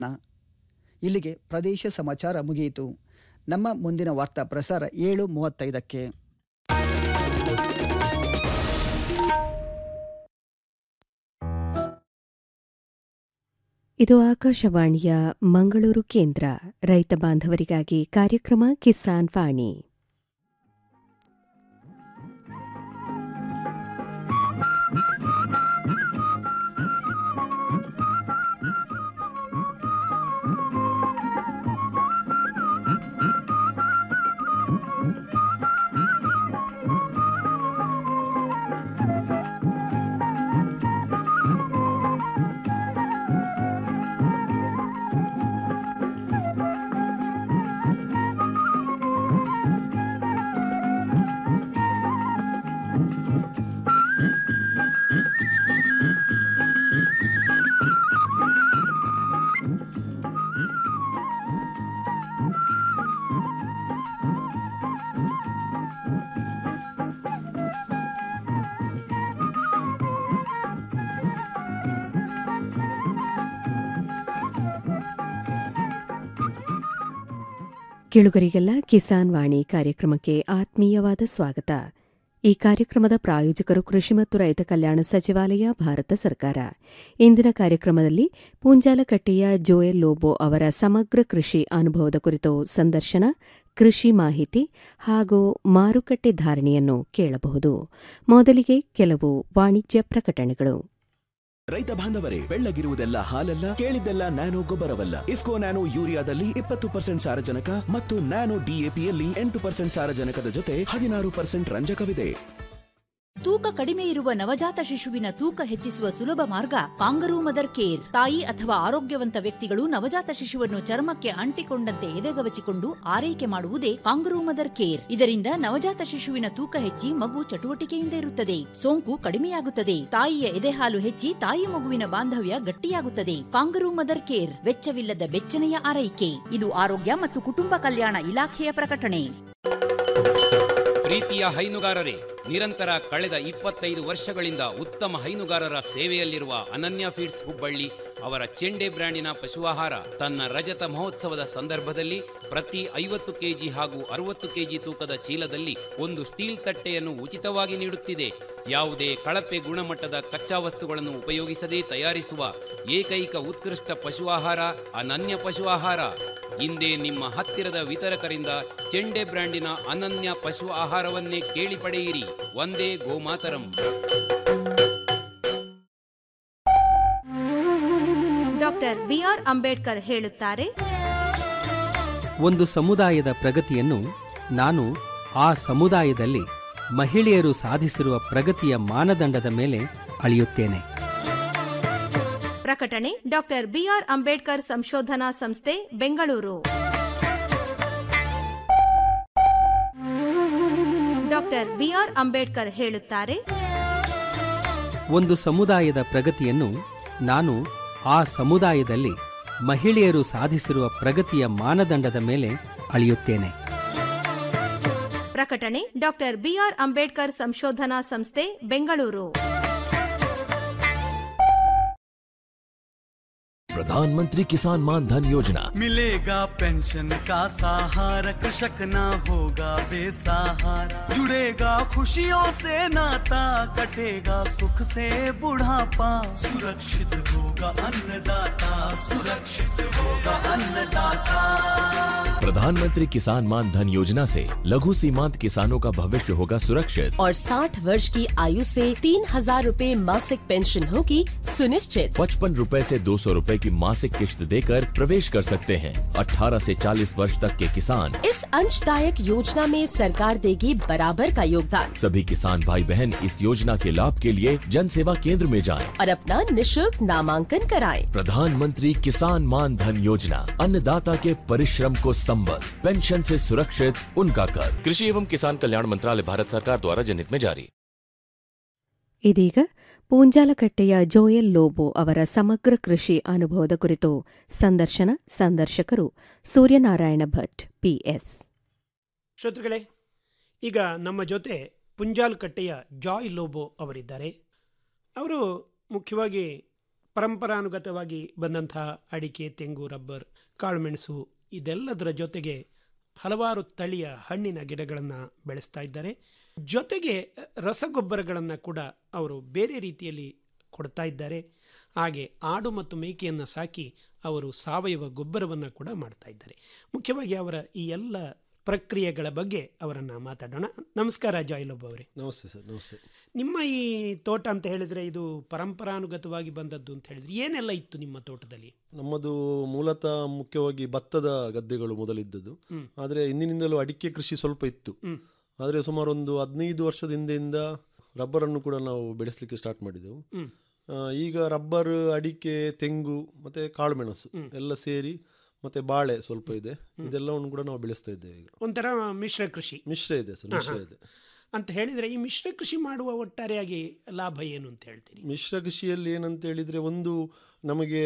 ಇಲ್ಲಿಗೆ ಪ್ರದೇಶ ಸಮಾಚಾರ ಮುಗಿಯಿತು ನಮ್ಮ ಮುಂದಿನ ವಾರ್ತಾ ಪ್ರಸಾರ ಏಳು ಮೂವತ್ತೈದಕ್ಕೆ ಇದು ಆಕಾಶವಾಣಿಯ ಮಂಗಳೂರು ಕೇಂದ್ರ ರೈತ ಬಾಂಧವರಿಗಾಗಿ ಕಾರ್ಯಕ್ರಮ ಕಿಸಾನ್ ವಾಣಿ ಕೇಳುಗರಿಗೆಲ್ಲ ಕಿಸಾನ್ ವಾಣಿ ಕಾರ್ಯಕ್ರಮಕ್ಕೆ ಆತ್ಮೀಯವಾದ ಸ್ವಾಗತ ಈ ಕಾರ್ಯಕ್ರಮದ ಪ್ರಾಯೋಜಕರು ಕೃಷಿ ಮತ್ತು ರೈತ ಕಲ್ಯಾಣ ಸಚಿವಾಲಯ ಭಾರತ ಸರ್ಕಾರ ಇಂದಿನ ಕಾರ್ಯಕ್ರಮದಲ್ಲಿ ಪೂಂಜಾಲಕಟ್ಟೆಯ ಜೋಯಲ್ ಲೋಬೋ ಅವರ ಸಮಗ್ರ ಕೃಷಿ ಅನುಭವದ ಕುರಿತು ಸಂದರ್ಶನ ಕೃಷಿ ಮಾಹಿತಿ ಹಾಗೂ ಮಾರುಕಟ್ಟೆ ಧಾರಣೆಯನ್ನು ಕೇಳಬಹುದು ಮೊದಲಿಗೆ ಕೆಲವು ವಾಣಿಜ್ಯ ಪ್ರಕಟಣೆಗಳು ರೈತ ಬಾಂಧವರೇ ಬೆಳ್ಳಗಿರುವುದೆಲ್ಲ ಹಾಲಲ್ಲ ಕೇಳಿದ್ದೆಲ್ಲ ನ್ಯಾನೋ ಗೊಬ್ಬರವಲ್ಲ ಇಫ್ಕೋ ನ್ಯಾನೋ ಯೂರಿಯಾದಲ್ಲಿ ಇಪ್ಪತ್ತು ಪರ್ಸೆಂಟ್ ಸಾರಜನಕ ಮತ್ತು ನ್ಯಾನೋ ಡಿಎಪಿಯಲ್ಲಿ ಎಂಟು ಪರ್ಸೆಂಟ್ ಸಾರಜನಕದ ಜೊತೆ ಹದಿನಾರು ಪರ್ಸೆಂಟ್ ರಂಜಕವಿದೆ ತೂಕ ಕಡಿಮೆ ಇರುವ ನವಜಾತ ಶಿಶುವಿನ ತೂಕ ಹೆಚ್ಚಿಸುವ ಸುಲಭ ಮಾರ್ಗ ಕಾಂಗರೂ ಮದರ್ ಕೇರ್ ತಾಯಿ ಅಥವಾ ಆರೋಗ್ಯವಂತ ವ್ಯಕ್ತಿಗಳು ನವಜಾತ ಶಿಶುವನ್ನು ಚರ್ಮಕ್ಕೆ ಅಂಟಿಕೊಂಡಂತೆ ಎದೆಗವಚಿಕೊಂಡು ಆರೈಕೆ ಮಾಡುವುದೇ ಕಾಂಗರೂ ಮದರ್ ಕೇರ್ ಇದರಿಂದ ನವಜಾತ ಶಿಶುವಿನ ತೂಕ ಹೆಚ್ಚಿ ಮಗು ಚಟುವಟಿಕೆಯಿಂದ ಇರುತ್ತದೆ ಸೋಂಕು ಕಡಿಮೆಯಾಗುತ್ತದೆ ತಾಯಿಯ ಎದೆಹಾಲು ಹೆಚ್ಚಿ ತಾಯಿ ಮಗುವಿನ ಬಾಂಧವ್ಯ ಗಟ್ಟಿಯಾಗುತ್ತದೆ ಕಾಂಗರೂ ಮದರ್ ಕೇರ್ ವೆಚ್ಚವಿಲ್ಲದ ಬೆಚ್ಚನೆಯ ಆರೈಕೆ ಇದು ಆರೋಗ್ಯ ಮತ್ತು ಕುಟುಂಬ ಕಲ್ಯಾಣ ಇಲಾಖೆಯ ಪ್ರಕಟಣೆ ಪ್ರೀತಿಯ ಹೈನುಗಾರರೇ ನಿರಂತರ ಕಳೆದ ಇಪ್ಪತ್ತೈದು ವರ್ಷಗಳಿಂದ ಉತ್ತಮ ಹೈನುಗಾರರ ಸೇವೆಯಲ್ಲಿರುವ ಅನನ್ಯ ಫೀಡ್ಸ್ ಹುಬ್ಬಳ್ಳಿ ಅವರ ಚೆಂಡೆ ಬ್ರ್ಯಾಂಡಿನ ಪಶುಆಹಾರ ತನ್ನ ರಜತ ಮಹೋತ್ಸವದ ಸಂದರ್ಭದಲ್ಲಿ ಪ್ರತಿ ಐವತ್ತು ಕೆಜಿ ಹಾಗೂ ಅರವತ್ತು ಕೆಜಿ ತೂಕದ ಚೀಲದಲ್ಲಿ ಒಂದು ಸ್ಟೀಲ್ ತಟ್ಟೆಯನ್ನು ಉಚಿತವಾಗಿ ನೀಡುತ್ತಿದೆ ಯಾವುದೇ ಕಳಪೆ ಗುಣಮಟ್ಟದ ಕಚ್ಚಾ ವಸ್ತುಗಳನ್ನು ಉಪಯೋಗಿಸದೆ ತಯಾರಿಸುವ ಏಕೈಕ ಉತ್ಕೃಷ್ಟ ಪಶು ಆಹಾರ ಅನನ್ಯ ಪಶು ಆಹಾರ ಇಂದೇ ನಿಮ್ಮ ಹತ್ತಿರದ ವಿತರಕರಿಂದ ಚೆಂಡೆ ಬ್ರ್ಯಾಂಡಿನ ಅನನ್ಯ ಪಶು ಆಹಾರವನ್ನೇ ಕೇಳಿ ಪಡೆಯಿರಿ ಒಂದೇ ಗೋಮಾತರಂ ಡಾಕ್ಟರ್ ಬಿಆರ್ ಅಂಬೇಡ್ಕರ್ ಹೇಳುತ್ತಾರೆ ಒಂದು ಸಮುದಾಯದ ಪ್ರಗತಿಯನ್ನು ನಾನು ಆ ಸಮುದಾಯದಲ್ಲಿ ಮಹಿಳೆಯರು ಸಾಧಿಸಿರುವ ಪ್ರಗತಿಯ ಮಾನದಂಡದ ಮೇಲೆ ಅಳೆಯುತ್ತೇನೆ ಪ್ರಕಟಣೆ ಡಾಕ್ಟರ್ ಬಿಆರ್ ಅಂಬೇಡ್ಕರ್ ಸಂಶೋಧನಾ ಸಂಸ್ಥೆ ಬೆಂಗಳೂರು ಡಾಕ್ಟರ್ ಬಿಆರ್ ಅಂಬೇಡ್ಕರ್ ಹೇಳುತ್ತಾರೆ ಒಂದು ಸಮುದಾಯದ ಪ್ರಗತಿಯನ್ನು ನಾನು ಆ ಸಮುದಾಯದಲ್ಲಿ ಮಹಿಳೆಯರು ಸಾಧಿಸಿರುವ ಪ್ರಗತಿಯ ಮಾನದಂಡದ ಮೇಲೆ ಅಳೆಯುತ್ತೇನೆ ಪ್ರಕಟಣೆ ಡಾಕ್ಟರ್ ಬಿಆರ್ ಅಂಬೇಡ್ಕರ್ ಸಂಶೋಧನಾ ಸಂಸ್ಥೆ ಬೆಂಗಳೂರು प्रधानमंत्री किसान मान धन योजना मिलेगा पेंशन का सहारा कृषक ना होगा बेसहारा जुड़ेगा खुशियों से नाता कटेगा सुख से बुढ़ापा सुरक्षित होगा अन्नदाता सुरक्षित होगा अन्नदाता प्रधानमंत्री किसान मान धन योजना से लघु सीमांत किसानों का भविष्य होगा सुरक्षित और 60 वर्ष की आयु से तीन हजार रूपए मासिक पेंशन होगी सुनिश्चित पचपन रूपए से दो सौ रूपए की मासिक किश्त देकर प्रवेश कर सकते हैं 18 से 40 वर्ष तक के किसान इस अंशदायक योजना में सरकार देगी बराबर का योगदान सभी किसान भाई बहन इस योजना के लाभ के लिए जन सेवा केंद्र में जाएं। और अपना निशुल्क नामांकन कराएं। प्रधानमंत्री किसान मान धन योजना अन्नदाता के परिश्रम को संबल पेंशन से सुरक्षित उनका कर कृषि एवं किसान कल्याण मंत्रालय भारत सरकार द्वारा जनहित में जारी ಇದೀಗ ಪೂಂಜಾಲಕಟ್ಟೆಯ ಜೋಯಲ್ ಲೋಬೋ ಅವರ ಸಮಗ್ರ ಕೃಷಿ ಅನುಭವದ ಕುರಿತು ಸಂದರ್ಶನ ಸಂದರ್ಶಕರು ಸೂರ್ಯನಾರಾಯಣ ಭಟ್ ಪಿಎಸ್ ಶ್ರೋತೃಗಳೇ ಈಗ ನಮ್ಮ ಜೊತೆ ಪುಂಜಾಲ್ಕಟ್ಟೆಯ ಜಾಯ್ ಲೋಬೋ ಅವರಿದ್ದಾರೆ ಅವರು ಮುಖ್ಯವಾಗಿ ಪರಂಪರಾನುಗತವಾಗಿ ಬಂದಂತಹ ಅಡಿಕೆ ತೆಂಗು ರಬ್ಬರ್ ಕಾಳುಮೆಣಸು ಇದೆಲ್ಲದರ ಜೊತೆಗೆ ಹಲವಾರು ತಳಿಯ ಹಣ್ಣಿನ ಗಿಡಗಳನ್ನು ಬೆಳೆಸ್ತಾ ಇದ್ದಾರೆ ಜೊತೆಗೆ ರಸಗೊಬ್ಬರಗಳನ್ನು ಕೂಡ ಅವರು ಬೇರೆ ರೀತಿಯಲ್ಲಿ ಕೊಡ್ತಾ ಇದ್ದಾರೆ ಹಾಗೆ ಆಡು ಮತ್ತು ಮೇಕೆಯನ್ನು ಸಾಕಿ ಅವರು ಸಾವಯವ ಗೊಬ್ಬರವನ್ನು ಕೂಡ ಮಾಡ್ತಾ ಇದ್ದಾರೆ ಮುಖ್ಯವಾಗಿ ಅವರ ಈ ಎಲ್ಲ ಪ್ರಕ್ರಿಯೆಗಳ ಬಗ್ಗೆ ಅವರನ್ನು ಮಾತಾಡೋಣ ನಮಸ್ಕಾರ ಜಾಯ್ಲಬ್ ಅವರೇ ನಮಸ್ತೆ ಸರ್ ನಮಸ್ತೆ ನಿಮ್ಮ ಈ ತೋಟ ಅಂತ ಹೇಳಿದರೆ ಇದು ಪರಂಪರಾನುಗತವಾಗಿ ಬಂದದ್ದು ಅಂತ ಹೇಳಿದ್ರೆ ಏನೆಲ್ಲ ಇತ್ತು ನಿಮ್ಮ ತೋಟದಲ್ಲಿ ನಮ್ಮದು ಮೂಲತಃ ಮುಖ್ಯವಾಗಿ ಭತ್ತದ ಗದ್ದೆಗಳು ಮೊದಲಿದ್ದದ್ದು ಹ್ಮ್. ಆದರೆ ಇಂದಿನಿಂದಲೂ ಅಡಿಕೆ ಕೃಷಿ ಸ್ವಲ್ಪ ಇತ್ತು ಹ್ಮ್. ಆದರೆ ಸುಮಾರು ಒಂದು ಹದಿನೈದು ವರ್ಷದ ಹಿಂದೆಯಿಂದ ರಬ್ಬರನ್ನು ಕೂಡ ನಾವು ಬೆಳೆಸಲಿಕ್ಕೆ ಸ್ಟಾರ್ಟ್ ಮಾಡಿದೆವು ಹ್ಮ್. ಆ, ಈಗ ರಬ್ಬರ್ ಅಡಿಕೆ ತೆಂಗು ಮತ್ತೆ ಕಾಳುಮೆಣಸು ಎಲ್ಲ ಸೇರಿ ಮತ್ತೆ ಬಾಳೆ ಸ್ವಲ್ಪ ಇದೆ ಇದೆಲ್ಲವನ್ನು ಕೂಡ ನಾವು ಬೆಳೆಸ್ತಾ ಇದ್ದೇವೆ ಈಗ ಒಂಥರ ಮಿಶ್ರ ಕೃಷಿ ಮಿಶ್ರ ಇದೆ ಸರ್ ಮಿಶ್ರ ಇದೆ ಅಂತ ಹೇಳಿದರೆ ಈ ಮಿಶ್ರ ಕೃಷಿ ಮಾಡುವ ಒಟ್ಟಾರೆಯಾಗಿ ಲಾಭ ಏನು ಅಂತ ಹೇಳ್ತೀರಿ ಮಿಶ್ರ ಕೃಷಿಯಲ್ಲಿ ಏನಂತ ಹೇಳಿದ್ರೆ ಒಂದು ನಮಗೆ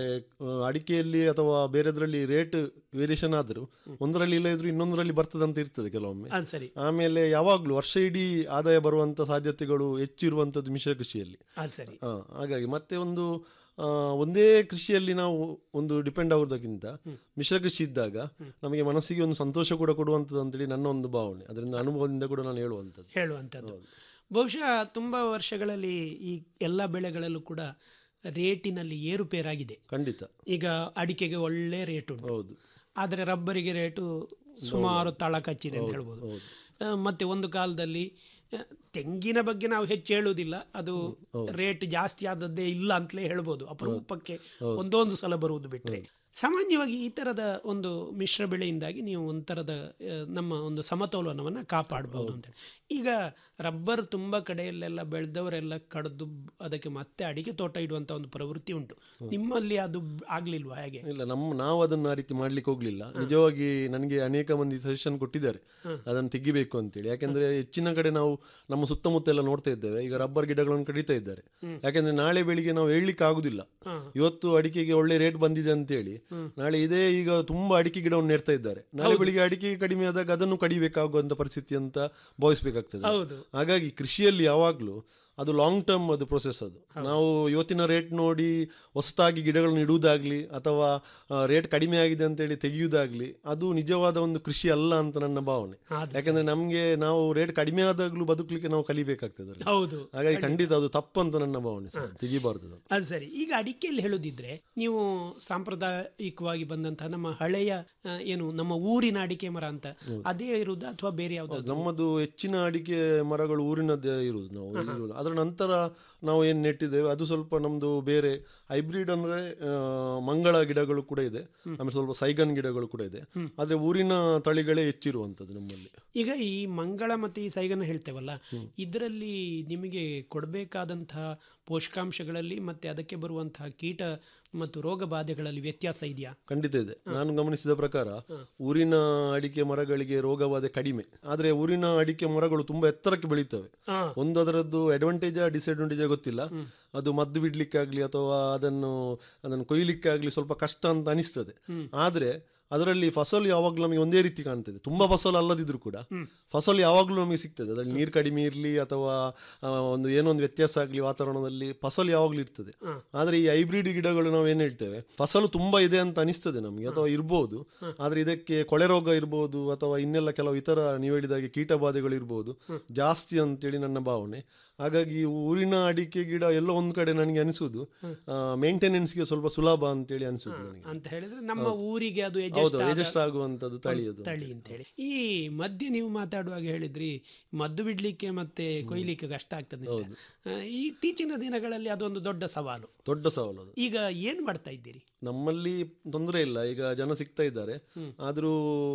ಆ, ಅಡಿಕೆಯಲ್ಲಿ ಅಥವಾ ಬೇರೆದ್ರಲ್ಲಿ ರೇಟ್ ವೇರಿಯೇಷನ್ ಆದರೂ ಒಂದರಲ್ಲಿ ಇಲ್ಲ ಇದ್ರೂ ಇನ್ನೊಂದರಲ್ಲಿ ಬರ್ತದಂತ ಇರ್ತದೆ ಕೆಲವೊಮ್ಮೆ ಅದು ಸರಿ ಆಮೇಲೆ ಯಾವಾಗಲೂ ವರ್ಷ ಇಡೀ ಆದಾಯ ಬರುವಂತ ಸಾಧ್ಯತೆಗಳು ಹೆಚ್ಚಿರುವಂಥದ್ದು ಮಿಶ್ರ ಕೃಷಿಯಲ್ಲಿ ಅದು ಸರಿ ಆ, ಹಾಗಾಗಿ ಮತ್ತೆ ಒಂದು ಆ, ಒಂದೇ ಕೃಷಿಯಲ್ಲಿ ನಾವು ಒಂದು ಡಿಪೆಂಡ್ ಆಗೋದಕ್ಕಿಂತ ಮಿಶ್ರ ಕೃಷಿ ಇದ್ದಾಗ ನಮಗೆ ಮನಸ್ಸಿಗೆ ಒಂದು ಸಂತೋಷ ಕೂಡ ಕೊಡುವಂಥದ್ದು ಅಂತೇಳಿ ನನ್ನ ಒಂದು ಭಾವನೆ ಅದರಿಂದ ಅನುಭವದಿಂದ ಕೂಡ ನಾನು ಹೇಳುವಂಥದ್ದು ಹೇಳುವಂಥದ್ದು ಬಹುಶಃ ತುಂಬ ವರ್ಷಗಳಲ್ಲಿ ಈ ಎಲ್ಲ ಬೆಳೆಗಳಲ್ಲೂ ಕೂಡ ರೇಟಿನಲ್ಲಿ ಏರುಪೇರಾಗಿದೆ ಖಂಡಿತ ಈಗ ಅಡಿಕೆಗೆ ಒಳ್ಳೆ ರೇಟ್ ಉಂಟು ಹೌದು ಆದರೆ ರಬ್ಬರಿಗೆ ರೇಟು ಸುಮಾರು ತಳ ಕಚ್ಚಿದೆ ಅಂತ ಹೌದು, ಹೇಳ್ಬೋದು ಹೌದು. ಆ, ಮತ್ತೆ ಒಂದು ಕಾಲದಲ್ಲಿ ಆ, ತೆಂಗಿನ ಬಗ್ಗೆ ನಾವು ಹೆಚ್ಚು ಹೇಳುವುದಿಲ್ಲ ಅದು ರೇಟ್ ಜಾಸ್ತಿ ಆದದ್ದೇ ಇಲ್ಲ ಅಂತಲೇ ಹೇಳ್ಬೋದು ಅಪರೂಪಕ್ಕೆ ಒಂದೊಂದು ಸಲ ಬರುವುದು ಬಿಟ್ಟರೆ ಸಾಮಾನ್ಯವಾಗಿ ಈ ಥರದ ಒಂದು ಮಿಶ್ರ ಬೆಳೆಯಿಂದಾಗಿ ನೀವು ಒಂಥರದ ಆ, ನಮ್ಮ ಒಂದು ಸಮತೋಲನವನ್ನು ಕಾಪಾಡ್ಬೋದು ಅಂತೇಳಿ ಈಗ ರಬ್ಬರ್ ತುಂಬ ಕಡೆಯಲ್ಲೆಲ್ಲ ಬೆಳೆದವರೆಲ್ಲ ಕಡ್ದು ಅದಕ್ಕೆ ಮತ್ತೆ ಅಡಿಕೆ ತೋಟ ಇಡುವಂಥ ಒಂದು ಪ್ರವೃತ್ತಿ ಉಂಟು ನಿಮ್ಮಲ್ಲಿ ಅದು ಆಗ್ಲಿಲ್ವಾ ಹೇಗೆ ಇಲ್ಲ ನಮ್ಮ ನಾವು ಅದನ್ನ ಆ ರೀತಿ ಮಾಡ್ಲಿಕ್ಕೆ ಹೋಗ್ಲಿಲ್ಲ ನಿಜವಾಗಿ ನನಗೆ ಅನೇಕ ಮಂದಿ ಸಜೆಷನ್ ಕೊಟ್ಟಿದ್ದಾರೆ ಅದನ್ನು ತೆಗಿಬೇಕು ಅಂತೇಳಿ ಯಾಕೆಂದ್ರೆ ಹೆಚ್ಚಿನ ಕಡೆ ನಾವು ನಮ್ಮ ಸುತ್ತಮುತ್ತ ಎಲ್ಲ ನೋಡ್ತಾ ಇದ್ದೇವೆ ಈಗ ರಬ್ಬರ್ ಗಿಡಗಳನ್ನು ಕಡಿತಾ ಇದ್ದಾರೆ ಯಾಕೆಂದ್ರೆ ನಾಳೆ ಬೆಳಿಗ್ಗೆ ನಾವು ಹೇಳಲಿಕ್ಕೆ ಆಗುದಿಲ್ಲ ಇವತ್ತು ಅಡಿಕೆಗೆ ಒಳ್ಳೆ ರೇಟ್ ಬಂದಿದೆ ಅಂತೇಳಿ ನಾಳೆ ಇದೇ ಈಗ ತುಂಬಾ ಅಡಿಕೆ ಗಿಡವನ್ನು ನೆಡ್ತಾ ಇದ್ದಾರೆ ನಾಳೆ ಬೆಳಿಗ್ಗೆ ಅಡಿಕೆ ಕಡಿಮೆ ಆದಾಗ ಅದನ್ನು ಕಡಿಬೇಕಾಗುವಂತ ಪರಿಸ್ಥಿತಿ ಅಂತ ಭಾವಿಸ್ಬೇಕಾಗ್ತದೆ ಹೌದು. ಹಾಗಾಗಿ ಕೃಷಿಯಲ್ಲಿ ಯಾವಾಗಲೂ ಅದು ಲಾಂಗ್ ಟರ್ಮ್ ಅದು ಪ್ರೊಸೆಸ್ ಅದು ನಾವು ಇವತ್ತಿನ ರೇಟ್ ನೋಡಿ ಹೊಸದಾಗಿ ಗಿಡಗಳನ್ನು ಇಡುವುದಾಗ್ಲಿ ಅಥವಾ ರೇಟ್ ಕಡಿಮೆ ಆಗಿದೆ ಅಂತೇಳಿ ತೆಗೆಯುವುದಾಗ್ಲಿ ಅದು ನಿಜವಾದ ಒಂದು ಕೃಷಿ ಅಲ್ಲ ಅಂತ ನನ್ನ ಭಾವನೆ ಅದು ಯಾಕಂದ್ರೆ ನಮ್ಗೆ ನಾವು ರೇಟ್ ಕಡಿಮೆ ಆದಾಗ್ಲೂ ಬದುಕಲಿಕ್ಕೆ ನಾವು ಕಲಿಬೇಕಾಗ್ತದೆ ಅಲ್ಲಿ. ಹೌದು ಹಾಗಾಗಿ ಖಂಡಿತ ಅದು ತಪ್ಪು ಅಂತ ನನ್ನ ಭಾವನೆ ಸರ್ ತೆಗಿಬಾರ್ದು ಅದನ್ನು. ಅದು ಸರಿ ಈಗ ಅಡಿಕೆಯಲ್ಲಿ ಹೇಳೋದಿದ್ರೆ ನೀವು ಸಾಂಪ್ರದಾಯಿಕವಾಗಿ ಬಂದಂತಹ ನಮ್ಮ ಹಳೆಯ ಆ, ಏನು ನಮ್ಮ ಊರಿನ ಅಡಿಕೆ ಮರ ಅಂತ ಅದೇ ಇರುವುದಾ ಅಥವಾ ಬೇರೆ ಯಾವ್ದಾದ್ರು ನಮ್ಮದು ಹೆಚ್ಚಿನ ಅಡಿಕೆ ಮರಗಳು ಊರಿನದ್ದೇ ಇರುವುದು ನಾವು ಇರುವುದು. ಅದರ ನಂತರ ನಾವು ಏನು ನೆಟ್ಟಿದ್ದೇವೆ ಅದು ಸ್ವಲ್ಪ ನಮ್ದು ಬೇರೆ ಹೈಬ್ರಿಡ್ ಅಂದ್ರೆ ಆ, ಮಂಗಳ ಗಿಡಗಳು ಕೂಡ ಇದೆ ಆಮೇಲೆ ಸ್ವಲ್ಪ ಸೈಗನ್ ಗಿಡಗಳು ಕೂಡ ಇದೆ ಆದ್ರೆ ಊರಿನ ತಳಿಗಳೇ ಹೆಚ್ಚಿರುವಂತದ್ದು ನಮ್ಮಲ್ಲಿ ಈಗ ಈ ಮಂಗಳ ಮತ್ತೆ ಈ ಸೈಗನ ಹೇಳ್ತೇವಲ್ಲ ಇದರಲ್ಲಿ ನಿಮಗೆ ಕೊಡಬೇಕಾದಂತಹ ಪೋಷಕಾಂಶಗಳಲ್ಲಿ ಮತ್ತೆ ಅದಕ್ಕೆ ಬರುವಂತಹ ಕೀಟ ಮತ್ತು ರೋಗ ಬಾಧೆಗಳಲ್ಲಿ ವ್ಯತ್ಯಾಸ ಇದೆಯಾ ಖಂಡಿತ ಇದೆ ನಾನು ಗಮನಿಸಿದ ಪ್ರಕಾರ ಊರಿನ ಅಡಿಕೆ ಮರಗಳಿಗೆ ರೋಗಬಾಧೆ ಕಡಿಮೆ ಆದ್ರೆ ಊರಿನ ಅಡಿಕೆ ಮರಗಳು ತುಂಬಾ ಎತ್ತರಕ್ಕೆ ಬೆಳೀತವೆ ಹಾ. ಒಂದು ಅದರದ್ದು ಅಡ್ವಾಂಟೇಜ್ ಡಿಸ್ಅಡ್ವಾಂಟೇಜ್ ಗೊತ್ತಿಲ್ಲ ಅದು ಮದ್ದು ಬಿಡ್ಲಿಕ್ಕಾಗ್ಲಿ ಅಥವಾ ಅದನ್ನು ಅದನ್ನು ಕೊಯ್ಲಿಕ್ಕಾಗ್ಲಿ ಸ್ವಲ್ಪ ಕಷ್ಟ ಅಂತ ಅನಿಸ್ತದೆ ಆದ್ರೆ ಅದರಲ್ಲಿ ಫಸಲು ಯಾವಾಗಲೂ ನಮಗೆ ಒಂದೇ ರೀತಿ ಕಾಣ್ತದೆ ತುಂಬಾ ಫಸಲು ಅಲ್ಲದಿದ್ರು ಕೂಡ ಫಸಲು ಯಾವಾಗಲೂ ನಮಗೆ ಸಿಗ್ತದೆ ಅದರಲ್ಲಿ ನೀರು ಕಡಿಮೆ ಇರಲಿ ಅಥವಾ ಆ, ಒಂದು ಏನೋ ಒಂದು ವ್ಯತ್ಯಾಸ ಆಗಲಿ ವಾತಾವರಣದಲ್ಲಿ ಫಸಲು ಯಾವಾಗಲೂ ಇರ್ತದೆ ಆದ್ರೆ ಈ ಹೈಬ್ರಿಡ್ ಗಿಡಗಳು ನಾವು ಏನ್ ಹೇಳ್ತೇವೆ ಫಸಲು ತುಂಬಾ ಇದೆ ಅಂತ ಅನಿಸ್ತದೆ ನಮಗೆ ಅಥವಾ ಇರ್ಬೋದು ಆದ್ರೆ ಇದಕ್ಕೆ ಕೊಳೆ ರೋಗ ಇರ್ಬೋದು ಅಥವಾ ಇನ್ನೆಲ್ಲ ಕೆಲವು ಇತರ ನೀವು ಹೇಳಿದಾಗೆ ಕೀಟ ಬಾಧೆಗಳು ಇರ್ಬೋದು ಜಾಸ್ತಿ ಅಂತೇಳಿ ನನ್ನ ಭಾವನೆ ಹಾಗಾಗಿ ಈ ಊರಿನ ಅಡಿಕೆ ಗಿಡ ಎಲ್ಲೋ ಒಂದ್ ಕಡೆ ನನಗೆ ಅನಿಸುದು ಮೇಂಟೆನೆನ್ಸ್ಗೆ ಸ್ವಲ್ಪ ಸುಲಭ ಅಂತೇಳಿ ಅನಿಸುದು ನನಗೆ ಅಂತ ಹೇಳಿದ್ರೆ ನಮ್ಮ ಊರಿಗೆ ಅದು adjust ಹೌದು ಆದ ಎಜೆಸ್ಟ್ ಆಗುವಂತದ್ದು ತಳಿ ಅದು ತಳಿ ಅಂತ ಹೇಳಿ ಈ ಮಧ್ಯೆ ನೀವು ಮಾತಾಡುವಾಗ ಹೇಳಿದ್ರಿ ಮದ್ದು ಬಿಡ್ಲಿಕ್ಕೆ ಮತ್ತೆ ಕೊಯ್ಲಿಕ್ಕೆ ಕಷ್ಟ ಆಗ್ತದೆ ಅಂತ. ಆ, ಈ ಇತ್ತೀಚಿನ ದಿನಗಳಲ್ಲಿ ಅದೊಂದು ದೊಡ್ಡ ಸವಾಲು ದೊಡ್ಡ ಸವಾಲು ಅದು ಈಗ ಏನ್ ಮಾಡ್ತಾ ಇದ್ದೀರಿ ನಮ್ಮಲ್ಲಿ ತೊಂದರೆ ಇಲ್ಲ ಈಗ ಜನ ಸಿಗ್ತಾ ಇದ್ದಾರೆ ಆದ್ರೂ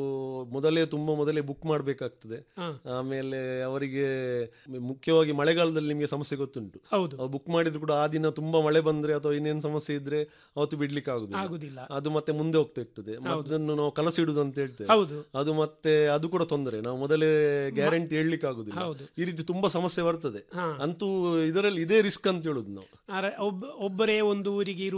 ಮೊದಲೇ ತುಂಬಾ ಮೊದಲೇ ಬುಕ್ ಮಾಡಬೇಕಾಗ್ತದೆ ಆಮೇಲೆ ಅವರಿಗೆ ಮುಖ್ಯವಾಗಿ ಮಳೆಗಾಲದಲ್ಲಿ ನಿಮಗೆ ಸಮಸ್ಯೆ ಗೊತ್ತುಂಟು ಹೌದು ಬುಕ್ ಮಾಡಿದ್ರು ಕೂಡ ಆ ದಿನ ತುಂಬಾ ಮಳೆ ಬಂದ್ರೆ ಅಥವಾ ಇನ್ನೇನು ಸಮಸ್ಯೆ ಇದ್ರೆ ಅವತ್ತು ಬಿಡ್ಲಿಕ್ಕೆ ಆಗುದಿಲ್ಲ ಆಗುದಿಲ್ಲ ಅದು ಮತ್ತೆ ಮುಂದೆ ಹೋಗ್ತಾ ಇರ್ತದೆ ಅದನ್ನು ನಾವು ಕಲಸಿಡುದು ಅಂತ ಹೇಳ್ತೇವೆ ಹೌದು ಅದು ಮತ್ತೆ ಅದು ಕೂಡ ತೊಂದರೆ ನಾವು ಮೊದಲೇ ಗ್ಯಾರಂಟಿ ಹೇಳಲಿಕ್ಕೆ ಆಗುದಿಲ್ಲ ಹೌದು. ಈ ರೀತಿ ತುಂಬಾ ಸಮಸ್ಯೆ ಬರ್ತದೆ ಹಾ. ಅಂತೂ ಇದರಲ್ಲಿ ಇದೇ ರಿಸ್ಕ್ ಅಂತ ಹೇಳುದು ನಾವು ಆರ- ಒಬ್ಬ ಒಬ್ಬರೇ ಒಂದು ಊರಿಗೆ ಇರುವ